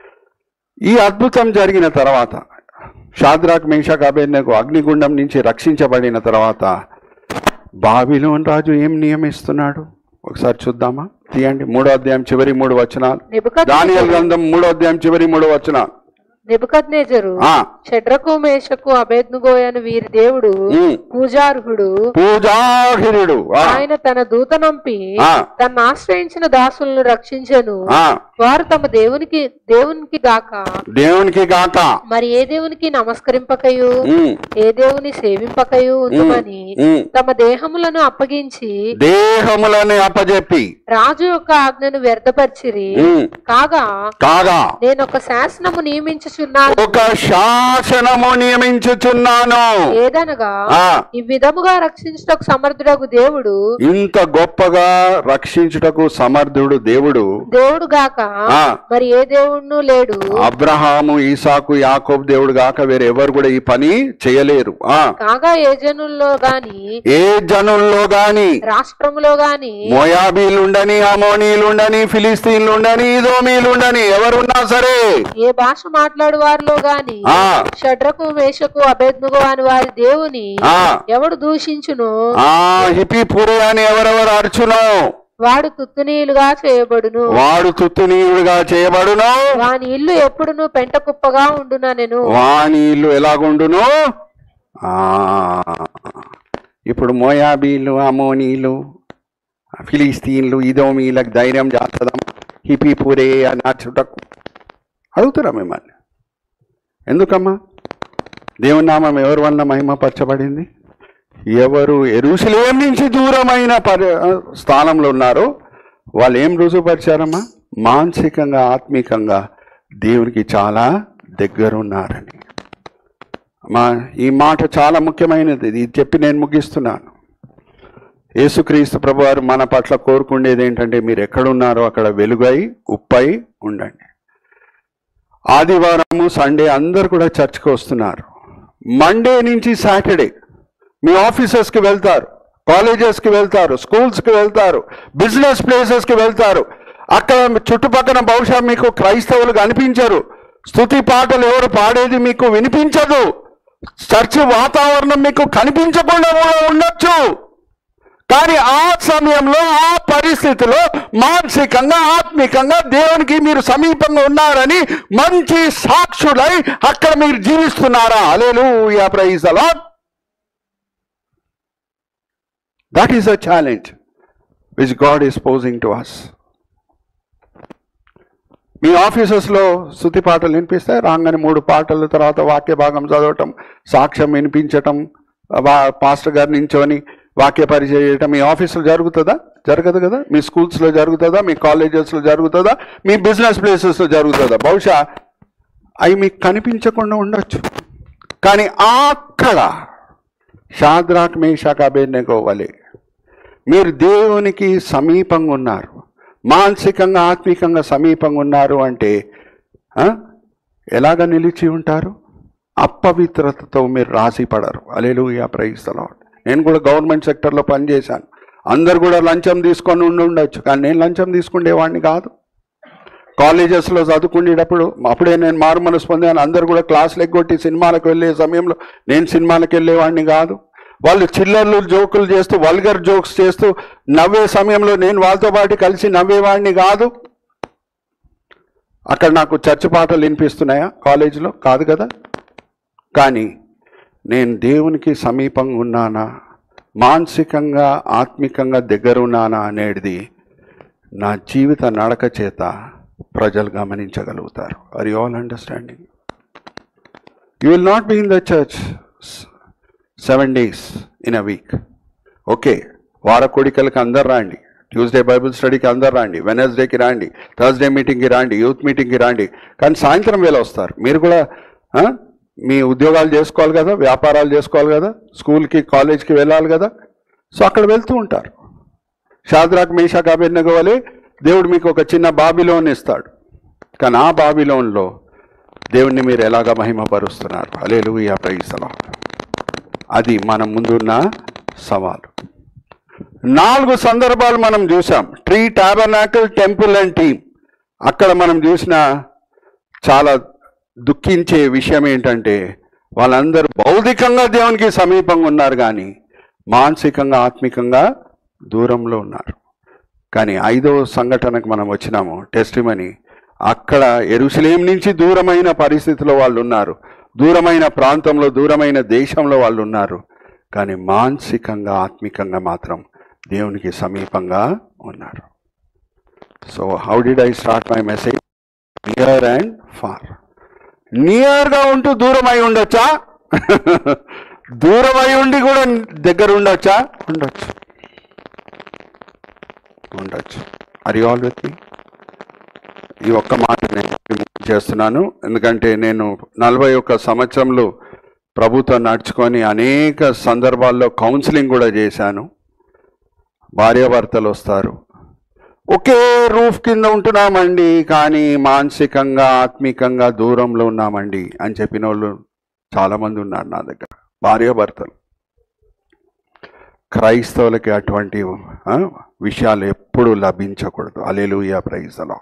ఈ అద్భుతం జరిగిన తర్వాత షాద్రాక్ మేషాక్ అభేద్నకు అగ్నిగుండం నుంచి రక్షించబడిన తర్వాత బాబిలోన్ రాజు ఏం నియమిస్తున్నాడు ఒకసారి చూద్దామా తీయండి మూడో అధ్యాయం చివరి మూడు వచనాలు నెబుకద్ దానియల్ గ్రంథం మూడో అధ్యాయం చివరి మూడు వచనాలు నెబుకద్నేజరు ఆ, షడ్రకు మేషకు అభేద్నుగోయను వీరి దేవుడు ఉమ్, పూజార్హుడు పూజాహిరుడు ఆ, ఆయన తన దూత నంపి ఆ. తను ఆశ్రయించిన దాసులను రక్షించెను ఆ, వారు తమ దేవునికి దేవునికి గాక దేవునికి గాక మరి ఏ దేవునికి నమస్కరింపకయు ఉమ్, ఏ దేవుని సేవింపకయు ఉందుమని ఉమ్. తమ దేహములను అప్పగించి దేహములని అప్పజెప్పి రాజు యొక్క ఆజ్ఞను వ్యర్థపరిచిరి ఉమ్, కాగా కాగా నేను ఒక శాసనము నియమించుచున్నాను ఒక శాసనము నియమించుచున్నాను ఏదనగా ఆ ఈ విధముగా రక్షించుటకు సమర్థుడగు దేవుడు ఇంత గొప్పగా రక్షించుటకు సమర్థుడు దేవుడు దేవుడు గాక ఆ. మరి ఏ దేవుడును లేడు అబ్రహాము ఈసాకు యాకోబు దేవుడు గాక వేరే ఎవరు కూడా ఈ పని చేయలేరు ఆ కాగా ఏ జనుల్లో గాని ఏ జనుల్లో గాని రాష్ట్రములో గాని మోయాబీలుండని అమోనీలుండని ఫిలిస్తీన్లుండని ఇదోమీలుండని ఎవరున్నా సరే ఏ భాష మాట్లాడు వారిలో గాని ఆ షడ్రకు మేషకు అభేద్నుగో అని వారి దేవుని ఆ ఎవడు దూషించును ఆ హిపి పురి అని ఎవరెవరు అర్చునో వాడు తుత్తునీయులుగా చేయబడును వాడు తుత్తునీయుడిగా చేయబడును వాని ఇల్లు ఎప్పుడును పెంట కుప్పగా ఉండున నేను వాని ఇల్లు ఎలాగుండును ఆ ఇప్పుడు మోయాబీలు అమోనీలు ఫిలిస్తీన్లు ఇదోమీలకు ధైర్యం చేస్తుందాం హిపి పురే అని అర్చుటకు అడుగుతారా మిమ్మల్ని ఎందుకమ్మా దేవుని నామం ఎవరి వలన మహిమపరచబడింది ఎవరు ఎరుసలేం నుంచి దూరమైన పరి స్థానంలో ఉన్నారో వాళ్ళు ఏం రుజువుపరిచారమ్మా మానసికంగా ఆత్మీకంగా దేవునికి చాలా దగ్గరున్నారని మా ఈ మాట చాలా ముఖ్యమైనది ఇది చెప్పి నేను ముగిస్తున్నాను యేసుక్రీస్తు ప్రభువారు మన పట్ల కోరుకుండేది ఏంటంటే మీరు ఎక్కడున్నారో అక్కడ వెలుగై ఉప్పై ఉండండి ఆదివారము సండే అందరు కూడా చర్చ్కి వస్తున్నారు మండే నుంచి సాటర్డే మీ ఆఫీసెస్కి వెళ్తారు కాలేజెస్కి వెళ్తారు స్కూల్స్కి వెళ్తారు బిజినెస్ ప్లేసెస్కి వెళ్తారు అక్కడ చుట్టుపక్కల బహుశా మీకు క్రైస్తవులు కనిపించరు స్తుతి పాటలు ఎవరు పాడేది మీకు వినిపించదు చర్చ్ వాతావరణం మీకు కనిపించకుండా కూడా ఉండొచ్చు కానీ ఆ సమయంలో ఆ పరిస్థితిలో మానసికంగా ఆత్మికంగా దేవునికి మీరు సమీపంగా ఉన్నారని మంచి సాక్షులై అక్కడ మీరు జీవిస్తున్నారా అలేలు ప్రైజ్ అలా that is a challenge which God is posing to us మీ ఆఫీసెస్లో శృతి పాటలు వినిపిస్తాయి రాగానే మూడు పాటల తర్వాత వాక్య భాగం చదవటం సాక్ష్యం వినిపించటం వా- పాస్టర్ గారు నించొని వాక్య పరిచయం చేయటం మీ ఆఫీసులో జరుగుతుందా జరగదు కదా మీ స్కూల్స్లో జరుగుతుందా మీ కాలేజెస్లో జరుగుతుందా మీ బిజినెస్ ప్లేసెస్లో జరుగుతుందా బహుశా అవి మీకు కనిపించకుండా ఉండొచ్చు కానీ అక్కడ షాద్రాక్ మేషాక్ అభేజ్ఞగో వలె మీరు దేవునికి సమీపంగా ఉన్నారు మానసికంగా ఆత్మికంగా సమీపంగా ఉన్నారు అంటే ఆ, ఎలాగ నిలిచి ఉంటారు అపవిత్రతతో మీరు రాసి పడరు అలేలుయా ప్రైస్తలో నేను కూడా గవర్నమెంట్ సెక్టర్లో పనిచేశాను అందరు కూడా లంచం తీసుకొని ఉండి ఉండొచ్చు కానీ నేను లంచం తీసుకునేవాడిని కాదు కాలేజెస్లో చదువుకునేటప్పుడు అప్పుడే నేను మారు మనసు పొందాను అందరు కూడా క్లాసులు ఎగ్గొట్టి సినిమాలకు వెళ్ళే సమయంలో నేను సినిమాలకు వెళ్ళేవాడిని కాదు వాళ్ళు చిల్లర్లు జోకులు చేస్తూ వల్గర్ జోక్స్ చేస్తూ నవ్వే సమయంలో నేను వాళ్ళతో పాటు కలిసి నవ్వేవాడిని కాదు అక్కడ నాకు చర్చ పాటలు వినిపిస్తున్నాయా కాలేజీలో కాదు కదా కానీ నేను దేవునికి సమీపంగా ఉన్నానా మానసికంగా ఆత్మికంగా దగ్గరున్నానా అనేది నా జీవిత నడక చేత ప్రజలు గమనించగలుగుతారు are you all understanding you will not be in the church seven days in a week okay వార కోడికలకి అందరు రాండి ట్యూస్డే బైబిల్ స్టడీకి అందరు రాండి వెనస్డేకి రాండి థర్స్డే మీటింగ్కి రాండి యూత్ మీటింగ్కి రాండి కానీ సాయంత్రం వేళ వస్తారు మీరు కూడా ఆ, మీ ఉద్యోగాలు చేసుకోవాలి కదా వ్యాపారాలు చేసుకోవాలి కదా స్కూల్కి కాలేజ్కి వెళ్ళాలి కదా సో అక్కడ వెళ్తూ ఉంటారు షాద్రాక్ మేషాక్ అభిన్నగ వలె దేవుడు మీకు ఒక చిన్న బాబిలోన్ ఇస్తాడు కానీ ఆ బాబిలోన్లో దేవుణ్ణి మీరు ఎలాగ మహిమపరుస్తున్నారు అలేలు ఈ అప్రయిస్తలో అది మన ముందున్న సవాలు నాలుగు సందర్భాలు మనం చూసాం tree tabernacle temple and team అక్కడ మనం చూసిన చాలా దుఃఖించే విషయం ఏంటంటే వాళ్ళందరూ భౌతికంగా దేవునికి సమీపంగా ఉన్నారు కానీ మానసికంగా ఆత్మికంగా దూరంలో ఉన్నారు కానీ ఐదవ సంఘటనకు మనం వచ్చినాము టెస్టిమనీ అక్కడ ఎరుసలేం నుంచి దూరమైన పరిస్థితిలో వాళ్ళు ఉన్నారు దూరమైన ప్రాంతంలో దూరమైన దేశంలో వాళ్ళు ఉన్నారు కానీ మానసికంగా ఆత్మికంగా మాత్రం దేవునికి సమీపంగా ఉన్నారు so how did I start my message near and far నియర్గా ఉంటూ దూరం అయి ఉండొచ్చా దూరం అయి ఉండి కూడా దగ్గర ఉండొచ్చా ఉండొచ్చు ఉండొచ్చు are you all with me ఈ ఒక్క మాట నేను చేస్తున్నాను ఎందుకంటే నేను నలభై ఒక్క సంవత్సరంలో ప్రభుత్వం నడుచుకొని అనేక సందర్భాల్లో కౌన్సిలింగ్ కూడా చేశాను భార్యాభర్తలు వస్తారు ఒకే రూఫ్ కింద ఉంటున్నామండి కానీ మానసికంగా ఆత్మికంగా దూరంలో ఉన్నామండి అని చెప్పిన వాళ్ళు చాలామంది ఉన్నారు నా దగ్గర భార్యాభర్తలు క్రైస్తవులకి అటువంటి ఆ, విషయాలు ఎప్పుడూ లభించకూడదు అలేలుయా ప్రైజ్ అలాట్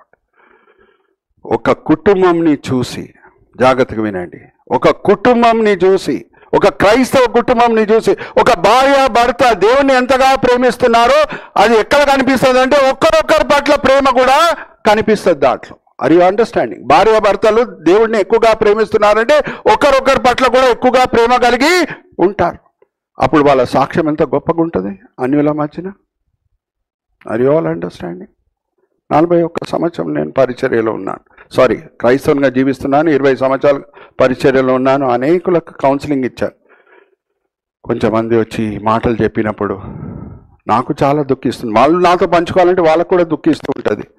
ఒక కుటుంబంని చూసి జాగ్రత్తగా వినండి ఒక కుటుంబంని చూసి ఒక క్రైస్తవ కుటుంబంని చూసి ఒక భార్య భర్త దేవుణ్ణి ఎంతగా ప్రేమిస్తున్నారో అది ఎక్కడ కనిపిస్తుంది అంటే ఒక్కరొక్కరి పట్ల ప్రేమ కూడా కనిపిస్తుంది దాంట్లో ఆర్ యు అండర్స్టాండింగ్ భార్య భర్తలు దేవుడిని ఎక్కువగా ప్రేమిస్తున్నారంటే ఒకరొకరి పట్ల కూడా ఎక్కువగా ప్రేమ కలిగి ఉంటారు అప్పుడు వాళ్ళ సాక్ష్యం ఎంత గొప్పగా ఉంటుంది అన్యుల మధ్యన ఆర్ యు ఆల్ అండర్స్టాండింగ్ నలభై ఒక్క సంవత్సరం నేను పరిచర్యలో ఉన్నాను సారీ క్రైస్తవునిగా జీవిస్తున్నాను ఇరవై సంవత్సరాలు పరిచర్యలో ఉన్నాను అనేకులకు కౌన్సిలింగ్ ఇచ్చాను కొంచెమంది వచ్చి మాటలు చెప్పినప్పుడు నాకు చాలా దుఃఖిస్తుంది వాళ్ళు నాతో పంచుకోవాలంటే వాళ్ళకు కూడా దుఃఖిస్తూ ఉంటుంది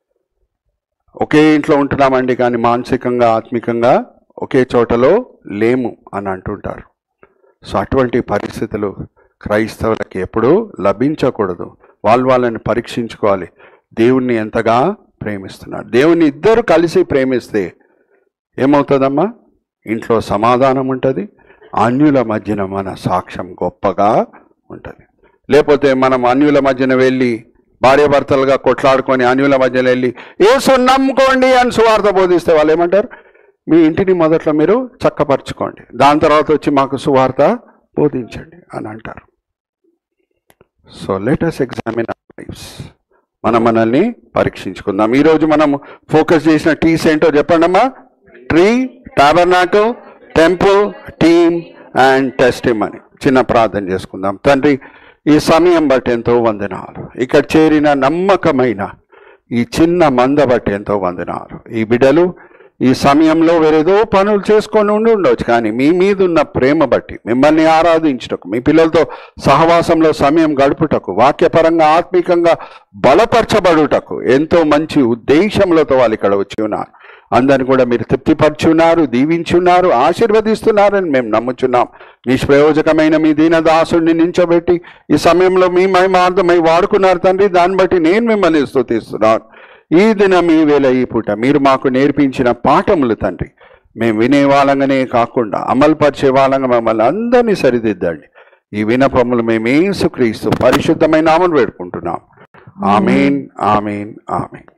ఒకే ఇంట్లో ఉంటున్నామండి కానీ మానసికంగా ఆత్మికంగా ఒకే చోటలో లేము అని అంటుంటారు సో అటువంటి పరిస్థితులు క్రైస్తవులకి ఎప్పుడూ లభించకూడదు వాళ్ళు వాళ్ళని పరీక్షించుకోవాలి దేవుణ్ణి ఎంతగా ప్రేమిస్తున్నారు దేవుణ్ణి ఇద్దరు కలిసి ప్రేమిస్తే ఏమవుతుందమ్మా ఇంట్లో సమాధానం ఉంటుంది అన్యుల మధ్యన మన సాక్ష్యం గొప్పగా ఉంటుంది లేకపోతే మనం అన్యుల మధ్యన వెళ్ళి భార్యాభర్తలుగా కొట్లాడుకొని అన్యుల మధ్యన వెళ్ళి ఏసు నమ్ముకోండి అని సువార్త బోధిస్తే వాళ్ళు ఏమంటారు మీ ఇంటిని మొదట్లో మీరు చక్కపరచుకోండి దాని తర్వాత వచ్చి మాకు సువార్త బోధించండి అని అంటారు సో లెటస్ ఎగ్జామిన్ లైఫ్స్ మనం మనల్ని పరీక్షించుకుందాం ఈరోజు మనం ఫోకస్ చేసిన టీస్ ఏంటో చెప్పండి అమ్మా tree tabernacle temple team and testimony చిన్న ప్రార్థన చేసుకుందాం తండ్రి ఈ సమయం బట్టి ఎంతో వందనాలు ఇక్కడ చేరిన నమ్మకమైన ఈ చిన్న మంద బట్టి ఎంతో వందనాలు ఈ బిడ్డలు ఈ సమయంలో వేరేదో పనులు చేసుకొని ఉండి ఉండవచ్చు కానీ మీ మీద ఉన్న ప్రేమ బట్టి మిమ్మల్ని ఆరాధించుటకు మీ పిల్లలతో సహవాసంలో సమయం గడుపుటకు వాక్యపరంగా ఆత్మీకంగా బలపరచబడుటకు ఎంతో మంచి ఉద్దేశములతో వాళ్ళు ఇక్కడ వచ్చి ఉన్నారు అందరిని కూడా మీరు తృప్తిపరచున్నారు దీవించున్నారు ఆశీర్వదిస్తున్నారని మేము నమ్ముచున్నాం నిష్ప్రయోజకమైన మీ దీనదాసుడిని నించోబెట్టి ఈ సమయంలో మీ మహిమార్థమై వాడుకున్నారు తండ్రి దాన్ని బట్టి నేను మిమ్మల్ని స్తుతిస్తున్నాను ఈ దినం ఈ వేళ ఈ పూట మీరు మాకు నేర్పించిన పాఠములు తండ్రి మేము వినే వాళ్ళంగానే కాకుండా అమలుపరిచే వాళ్ళంగా మమ్మల్ని అందరినీ సరిదిద్దండి ఈ వినపములు మేము ఏసుక్రీస్తు పరిశుద్ధమైన నామను వేడుకుంటున్నాం ఆమెన్ ఆమెన్ ఆమెన్